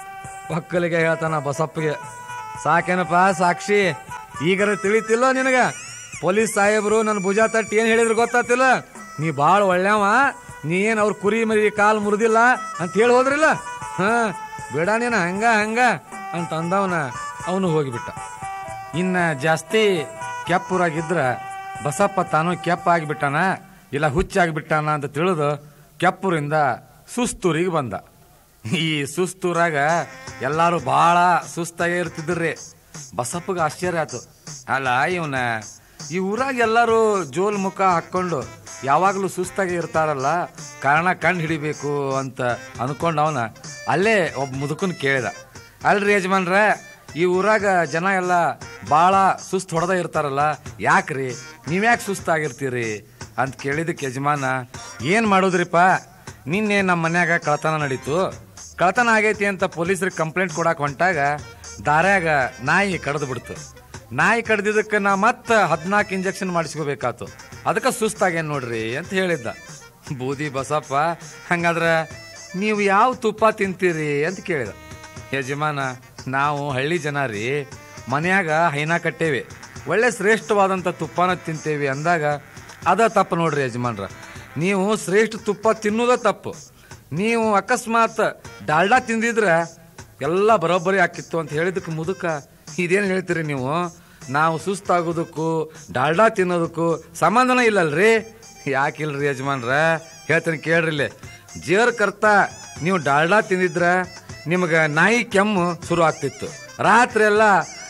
ಒಕ್ಕಲಿಗೆ ಹೇಳ್ತಾನ ಬಸಪ್ಪಗೆ ಸಾಕೇನಪ್ಪ ಸಾಕ್ಷಿ ಈಗರ ತಿಳಿತಿಲ್ಲ ನಿನಗ ಪೊಲೀಸ್ ಸಾಹೇಬರು ನನ್ನ ಭುಜ ತಟ್ಟಿ ಏನ್ ಹೇಳಿದ್ರು ಗೊತ್ತಾತಿಲ್ಲ ನೀ ಬಾಳ ಒಳ್ಳೆವ ನೀ ಏನ್ ಅವ್ರ ಕುರಿ ಮರಿ ಕಾಲ್ ಮುರಿದಿಲ್ಲ ಅಂತ ಹೇಳಿ ಹೋದ್ರಿಲ್ಲ ಹ ಬೇಡ ನೀನ ಹಂಗ ಹಂಗ ಅಂತ ಅಂದವನ ಅವನು ಹೋಗಿಬಿಟ್ಟ ಇನ್ನ ಜಾಸ್ತಿ ಕೆಪ್ಪುರಾಗಿದ್ರ ಬಸಪ್ಪ ತಾನು ಕೆಪ್ಪಾಗಿಬಿಟ್ಟಾನ ಇಲ್ಲ ಹುಚ್ಚಾಗಿಬಿಟ್ಟಾನ ಅಂತ ತಿಳಿದು ಕೆಪ್ಪೂರಿಂದ ಸುಸ್ತೂರಿಗೆ ಬಂದ ಈ ಸುಸ್ತೂರಾಗ ಎಲ್ಲಾರು ಬಹಳ ಸುಸ್ತಾಗೇ ಇರ್ತಿದ್ರಿ ಬಸಪ್ಪಗ ಆಶ್ಚರ್ಯ ಆಯ್ತು ಅಲ್ಲ ಇವನ ಈ ಊರಾಗ ಎಲ್ಲರೂ ಜೋಲ್ ಮುಖ ಹಾಕೊಂಡು ಯಾವಾಗಲೂ ಸುಸ್ತಾಗಿ ಇರ್ತಾರಲ್ಲ ಕಾರಣ ಕಂಡು ಹಿಡಿಬೇಕು ಅಂತ ಅನ್ಕೊಂಡ್ ಅವನ ಅಲ್ಲೇ ಒಬ್ಬ ಮುದುಕನ್ ಕೇಳಿದ ಅಲ್ರಿ ಯಜಮಾನ್ರ ಈ ಊರಾಗ ಜನ ಎಲ್ಲ ಭಾಳ ಸುಸ್ತು ಹೊಡೆದ ಇರ್ತಾರಲ್ಲ ಯಾಕ್ರಿ ನೀವ್ಯಾಕೆ ಸುಸ್ತಾಗಿರ್ತೀರಿ ಅಂತ ಕೇಳಿದಕ್ಕೆ ಯಜಮಾನ ಏನ್ ಮಾಡೋದ್ರಿಪ್ಪ ನಿನ್ನೆ ನಮ್ಮ ಮನ್ಯಾಗ ಕಳತನ ನಡೀತು ಕಳತನ ಆಗೈತಿ ಅಂತ ಪೊಲೀಸರಿಗೆ ಕಂಪ್ಲೇಂಟ್ ಕೊಡಾಕ್ ಹೊಂಟಾಗ ದಾರ್ಯಾಗ ನಾಯಿ ಕಡ್ದು ಬಿಡ್ತು ನಾಯಿ ಕಡ್ದಿದ್ದಕ್ಕೆ ನಾ ಮತ್ತೆ ಹದಿನಾಲ್ಕು ಇಂಜೆಕ್ಷನ್ ಮಾಡಿಸ್ಕೋಬೇಕಾತು ಅದಕ್ಕೆ ಸುಸ್ತಾಗೇನ್ ನೋಡ್ರಿ ಅಂತ ಹೇಳಿದ್ದ ಬೂದಿ ಬಸಪ್ಪ ಹಂಗಾದ್ರ ನೀವು ಯಾವ ತುಪ್ಪ ತಿಂತೀರಿ ಅಂತ ಕೇಳಿದ ಯಜಮಾನ ನಾವು ಹಳ್ಳಿ ಜನ ರೀ ಮನ್ಯಾಗ ಹೈನಾ ಕಟ್ಟೇವಿ ಒಳ್ಳೆ ಶ್ರೇಷ್ಠವಾದಂಥ ತುಪ್ಪನ ತಿಂತೇವಿ ಅಂದಾಗ ಅದ ತಪ್ಪು ನೋಡ್ರಿ ಯಜಮಾನ್ರ ನೀವು ಶ್ರೇಷ್ಠ ತುಪ್ಪ ತಿನ್ನೋದ ತಪ್ಪು ನೀವು ಅಕಸ್ಮಾತ್ ಡಾಲ್ಡಾ ತಿಂದಿದ್ರೆ ಎಲ್ಲ ಬರೋಬ್ಬರಿ ಆಕಿತ್ತು ಅಂತ ಹೇಳಿದಕ್ಕೆ ಮುದುಕ ಇದೇನು ಹೇಳ್ತೀರಿ ನೀವು ನಾವು ಸುಸ್ತಾಗೋದಕ್ಕೂ ಡಾಲ್ಡಾ ತಿನ್ನೋದಕ್ಕೂ ಸಂಬಂಧನ ಇಲ್ಲಲ್ರಿ ಯಾಕಿಲ್ರಿ ಯಜಮಾನ್ರ ಹೇಳ್ತೀನಿ ಕೇಳ್ರಿ ಇಲ್ಲಿ ಜೇರ್ ಕರ್ತ ನೀವು ಡಾಲ್ಡಾ ತಿಂದಿದ್ರ ನಿಮ್ಗೆ ನಾಯಿ ಕೆಮ್ಮು ಶುರು ಆಗ್ತಿತ್ತು ರಾತ್ರಿ ಎಲ್ಲ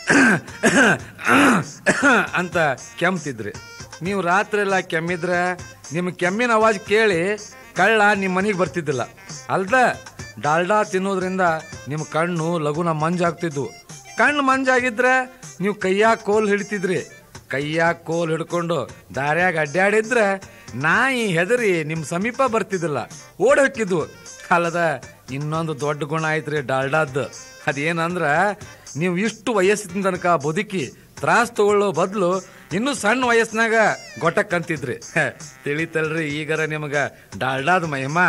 ಅಂತ ಕೆಮ್ತಿದ್ರಿ ನೀವು ರಾತ್ರಿ ಎಲ್ಲ ಕೆಮ್ಮಿದ್ರೆ ನಿಮ್ಮ ಕೆಮ್ಮಿನ ಅವಾಜ್ ಕೇಳಿ ಕಳ್ಳ ನಿಮ್ಮ ಮನೆಗೆ ಬರ್ತಿದ್ದಿಲ್ಲ ಅಲ್ದ ಡಾಲ್ಡಾ ತಿನ್ನೋದ್ರಿಂದ ನಿಮ್ಮ ಕಣ್ಣು ಲಘುನ ಮಂಜಾಗ್ತಿದ್ವು ಕಣ್ಣು ಮಂಜಾಗಿದ್ರೆ ನೀವು ಕೈಯಾಗ ಕೋಲ್ ಹಿಡಿತಿದ್ರಿ ಕೈಯಾಗ ಕೋಲ್ ಹಿಡ್ಕೊಂಡು ದಾರ್ಯಾಗ ಅಡ್ಡಾಡಿದ್ರೆ ನಾಯಿ ಹೆದರಿ ನಿಮ್ಮ ಸಮೀಪ ಬರ್ತಿದ್ದಿಲ್ಲ ಓಡ್ ಹೋಗಿದ್ವು ಅಲ್ಲದ ಇನ್ನೊಂದು ದೊಡ್ಡ ಗುಣ ಐತ್ರಿ ಡಾಲ್ಡಾದ್ದು ಅದೇನಂದ್ರ ನೀವು ಇಷ್ಟು ವಯಸ್ಸಿನ ತನಕ ಬದುಕಿ ತ್ರಾಸ್ ತಗೊಳ್ಳೋ ಬದಲು ಇನ್ನು ಸಣ್ಣ ವಯಸ್ಸಿನಾಗ ಗೊಟ್ಟಕ್ಕಂತಿದ್ರಿ ಹ, ತಿಳಿತಲ್ರಿ ಈಗರ ನಿಮಗ ಡಾಲ್ಡಾದ ಮಹಿಮಾ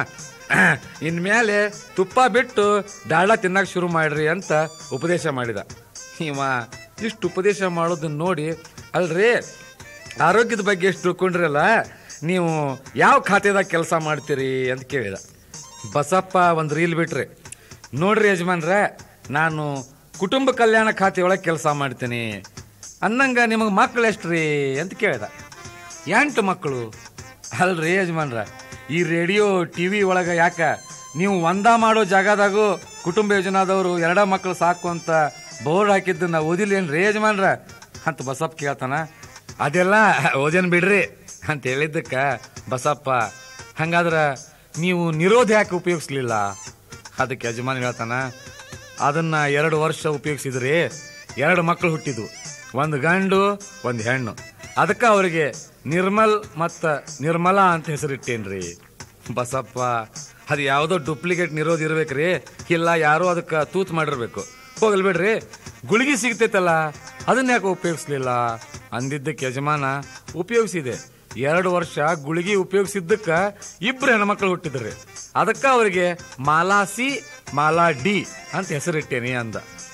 ಇನ್ಮೇಲೆ ತುಪ್ಪ ಬಿಟ್ಟು ಡಾಲ್ಡಾ ತಿನ್ನಕ್ ಶುರು ಮಾಡ್ರಿ ಅಂತ ಉಪದೇಶ ಮಾಡಿದ ಇವ ಇಷ್ಟು ಉಪದೇಶ ಮಾಡೋದನ್ನ ನೋಡಿ ಅಲ್ರಿ ಆರೋಗ್ಯದ ಬಗ್ಗೆ ಎಷ್ಟು ತಿಳ್ಕೊಂಡ್ರಲ್ಲ ನೀವು ಯಾವ ಖಾತೆದಾಗ ಕೆಲಸ ಮಾಡ್ತೀರಿ ಅಂತ ಕೇಳಿದ ಬಸಪ್ಪ ಒಂದು ರೀಲ್ ಬಿಟ್ರಿ ನೋಡ್ರಿ ಯಜಮಾನ್ರ ನಾನು ಕುಟುಂಬ ಕಲ್ಯಾಣ ಖಾತೆಯೊಳಗೆ ಕೆಲಸ ಮಾಡ್ತೀನಿ ಅನ್ನಂಗ ನಿಮಗೆ ಮಕ್ಳು ಎಷ್ಟ್ರಿ ಅಂತ ಕೇಳಿದ ಎಂಟು ಮಕ್ಕಳು ಅಲ್ರಿ ಯಜಮಾನ್ರ ಈ ರೇಡಿಯೋ ಟಿವಿ ಒಳಗ ಯಾಕ ನೀವು ಒಂದ ಮಾಡೋ ಜಾಗದಾಗೂ ಕುಟುಂಬ ಯೋಜನಾದವರು ಎರಡ ಮಕ್ಕಳು ಸಾಕು ಅಂತ ಬೋರ್ಡ್ ಹಾಕಿದ್ದನ್ನ ಓದಿಲ್ಲೇನ್ರಿ ಯಜಮಾನ್ರ ಅಂತ ಬಸಪ್ಪ ಕೇಳ್ತಾನ ಅದೆಲ್ಲ ಓದೇನ್ ಬಿಡ್ರಿ ಅಂತ ಹೇಳಿದ್ದಕ್ಕ ಬಸಪ್ಪ ಹಂಗಾದ್ರ ನೀವು ನಿರೋಧ ಯಾಕೆ ಉಪಯೋಗಿಸ್ಲಿಲ್ಲ ಅದಕ್ಕೆ ಯಜಮಾನ್ ಹೇಳ್ತಾನ ಅದನ್ನ ಎರಡು ವರ್ಷ ಉಪಯೋಗಿಸಿದ್ರಿ ಎರಡು ಮಕ್ಕಳು ಹುಟ್ಟಿದ್ವು ಒಂದು ಗಂಡು ಒಂದು ಹೆಣ್ಣು ಅದಕ್ಕೆ ಅವರಿಗೆ ನಿರ್ಮಲ್ ಮತ್ತ ನಿರ್ಮಲಾ ಅಂತ ಹೆಸರಿಟ್ಟೇನ್ರಿ ಬಸಪ್ಪ ಅದು ಯಾವುದೋ ಡೂಪ್ಲಿಕೇಟ್ ನಿರೋಧ ಇರ್ಬೇಕ್ರಿ ಇಲ್ಲ ಯಾರೋ ಅದಕ್ಕೆ ತೂತ್ ಮಾಡಿರ್ಬೇಕು ಹೋಗಲ್ ಬಿಡ್ರಿ ಗುಳಿಗೆ ಸಿಗ್ತೈತಲ್ಲ ಅದನ್ನ ಯಾಕೆ ಉಪಯೋಗಿಸ್ಲಿಲ್ಲ ಅಂದಿದ್ದಕ್ಕೆ ಯಜಮಾನ ಉಪಯೋಗಿಸಿದೆ ಎರಡು ವರ್ಷ ಗುಳಿಗೆ ಉಪಯೋಗಿಸಿದ್ದಕ್ಕ ಇಬ್ರು ಹೆಣ್ಮಕ್ಳು ಹುಟ್ಟಿದ್ರಿ ಅದಕ್ಕ ಅವರಿಗೆ ಮಾಲಾ ಸಿ ಮಾಲಾ ಡಿ ಅಂತ ಹೆಸರಿಟ್ಟೇನಿ ಅಂದ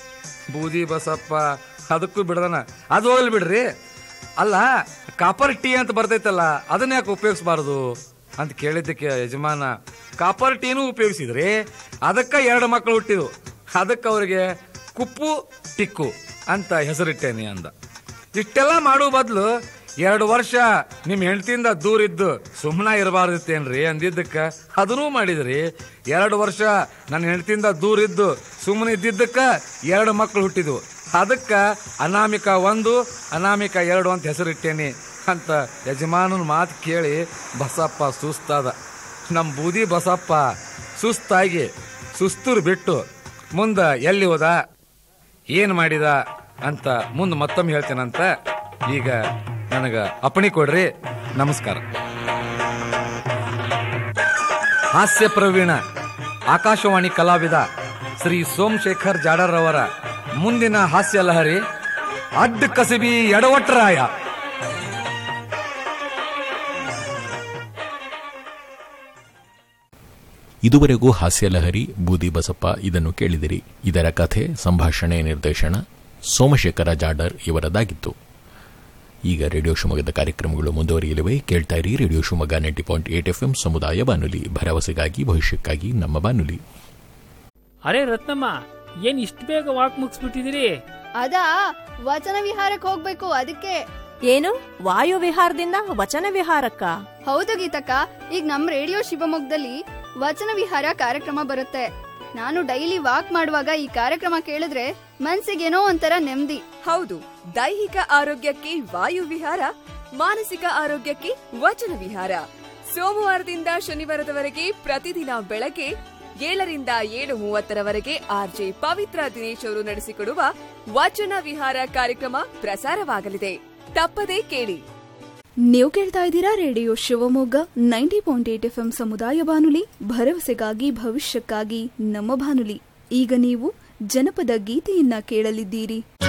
ಬೂದಿ ಬಸಪ್ಪ ಅದಕ್ಕೂ ಬಿಡದನ ಅದು ಹೋಗ್ಲಿ ಬಿಡ್ರಿ ಅಲ್ಲ ಕಾಪರ್ ಟೀ ಅಂತ ಬರ್ತೈತಲ್ಲ ಅದನ್ನ ಯಾಕೆ ಉಪಯೋಗಿಸಬಾರದು ಅಂತ ಕೇಳಿದ್ದಕ್ಕೆ ಯಜಮಾನ ಕಾಪರ್ ಟೀನು ಉಪಯೋಗಿಸಿದ್ರಿ ಅದಕ್ಕ ಎರಡು ಮಕ್ಕಳು ಹುಟ್ಟಿದ್ವು ಅದಕ್ಕೆ ಅವ್ರಿಗೆ ಕುಪ್ಪು ಟಿಕ್ಕು ಅಂತ ಹೆಸರಿಟ್ಟೇನಿ ಅಂದ ಇಷ್ಟೆಲ್ಲ ಮಾಡೋ ಬದಲು ಎರಡು ವರ್ಷ ನಿಮ್ ಹೆಂಡತಿಯಿಂದ ದೂರ ಇದ್ದು ಸುಮ್ಮನ ಇರಬಾರ್ದಿತ್ತೇನ್ರಿ ಅಂದಿದ್ದಕ್ಕ ಅದನ್ನೂ ಮಾಡಿದ್ರಿ ಎರಡು ವರ್ಷ ನನ್ನ ಹೆಂಡತಿಯಿಂದ ದೂರ ಇದ್ದು ಸುಮ್ಮನೆ ಇದ್ದಿದ್ದಕ್ಕ ಎರಡು ಮಕ್ಕಳು ಹುಟ್ಟಿದ್ವು ಅದಕ್ಕ ಅನಾಮಿಕ ಒಂದು ಅನಾಮಿಕ ಎರಡು ಅಂತ ಹೆಸರಿಟ್ಟೇನಿ ಅಂತ ಯಜಮಾನನ ಮಾತು ಕೇಳಿ ಬಸಪ್ಪ ಸುಸ್ತಾದ ನಮ್ಮ ಬೂದಿ ಬಸಪ್ಪ ಸುಸ್ತಾಗಿ ಸುಸ್ತೂರು ಬಿಟ್ಟು ಮುಂದ ಎಲ್ಲಿ ಹೋದ ಏನ್ ಮಾಡಿದ ಅಂತ ಮುಂದೆ ಮತ್ತೊಮ್ಮೆ ಹೇಳ್ತೇನಂತ ಈಗ ನನಗ ಅಪ್ಪಣೆ ಕೊಡ್ರಿ ನಮಸ್ಕಾರ ಹಾಸ್ಯ ಪ್ರವೀಣ ಆಕಾಶವಾಣಿ ಕಲಾವಿದ ಶ್ರೀ ಸೋಮಶೇಖರ್ ಜಾಡರ್ ಅವರ ಮುಂದಿನ ಹಾಸ್ಯ ಲಹರಿ ಅಡ್ಡ ಕಸಬಿ ಎಡವಟ್ರಾಯ ಇದುವರೆಗೂ ಹಾಸ್ಯಲಹರಿ ಬೂದಿ ಬಸಪ್ಪ ಇದನ್ನು ಕೇಳಿದಿರಿ ಇದರ ಕಥೆ ಸಂಭಾಷಣೆ ನಿರ್ದೇಶನ ಸೋಮಶೇಖರ ಜಾಡರ್ ಇವರದಾಗಿತ್ತು ಈಗ ರೇಡಿಯೋ ಶಿವಮೊಗ್ಗದ ಕಾರ್ಯಕ್ರಮಗಳು ಮುಂದುವರಿಯಲಿವೆ ಕೇಳ್ತಾ ಇರಿ radio Shivamogga ninety point eight FM ಸಮುದಾಯ ಬಾನುಲಿ ಭರವಸೆಗಾಗಿ ಭವಿಷ್ಯಕ್ಕಾಗಿ ನಮ್ಮ ಬಾನುಲಿ ಅರೆ ರತ್ನಮ್ಮ ಏನ್ ಇಷ್ಟು ಬೇಗ ವಾಕ್ ಮುಗಿಸ್ಬಿಟ್ಟಿದಿರಿ ಅದಾ ವಚನ ವಿಹಾರಕ್ಕೆ ಹೋಗ್ಬೇಕು ಅದಕ್ಕೆ ಏನು ವಾಯು ವಿಹಾರದಿಂದ ವಚನ ವಿಹಾರಕ್ಕ ಹೌದು ಗೀತಕ್ಕ ಈಗ ನಮ್ ರೇಡಿಯೋ ಶಿವಮೊಗ್ಗದಲ್ಲಿ ವಚನ ವಿಹಾರ ಕಾರ್ಯಕ್ರಮ ಬರುತ್ತೆ ನಾನು ಡೈಲಿ ವಾಕ್ ಮಾಡುವಾಗ ಈ ಕಾರ್ಯಕ್ರಮ ಕೇಳಿದ್ರೆ ಮನ್ಸಿಗೇನೋ ಒಂಥರ ನೆಮ್ಮದಿ ಹೌದು ದೈಹಿಕ ಆರೋಗ್ಯಕ್ಕೆ ವಾಯು ವಿಹಾರ ಮಾನಸಿಕ ಆರೋಗ್ಯಕ್ಕೆ ವಚನ ವಿಹಾರ ಸೋಮವಾರದಿಂದ ಶನಿವಾರದವರೆಗೆ ಪ್ರತಿದಿನ ಬೆಳಗ್ಗೆ ಏಳರಿಂದ ಏಳು ಮೂವತ್ತರವರೆಗೆ ಆರ್ಜೆ ಪವಿತ್ರ ದಿನೇಶ್ ಅವರು ನಡೆಸಿಕೊಡುವ ವಚನ ವಿಹಾರ ಕಾರ್ಯಕ್ರಮ ಪ್ರಸಾರವಾಗಲಿದೆ ತಪ್ಪದೇ ಕೇಳಿ ನೀವು ಕೇಳ್ತಾ ಇದ್ದೀರಾ radio Shivamogga ninety point eight F ಸಮುದಾಯ ಬಾನುಲಿ ಭರವಸೆಗಾಗಿ ಭವಿಷ್ಯಕ್ಕಾಗಿ ನಮ್ಮ ಬಾನುಲಿ ಈಗ ನೀವು ಜನಪದ ಗೀತೆಯನ್ನ ಕೇಳಲಿದ್ದೀರಿ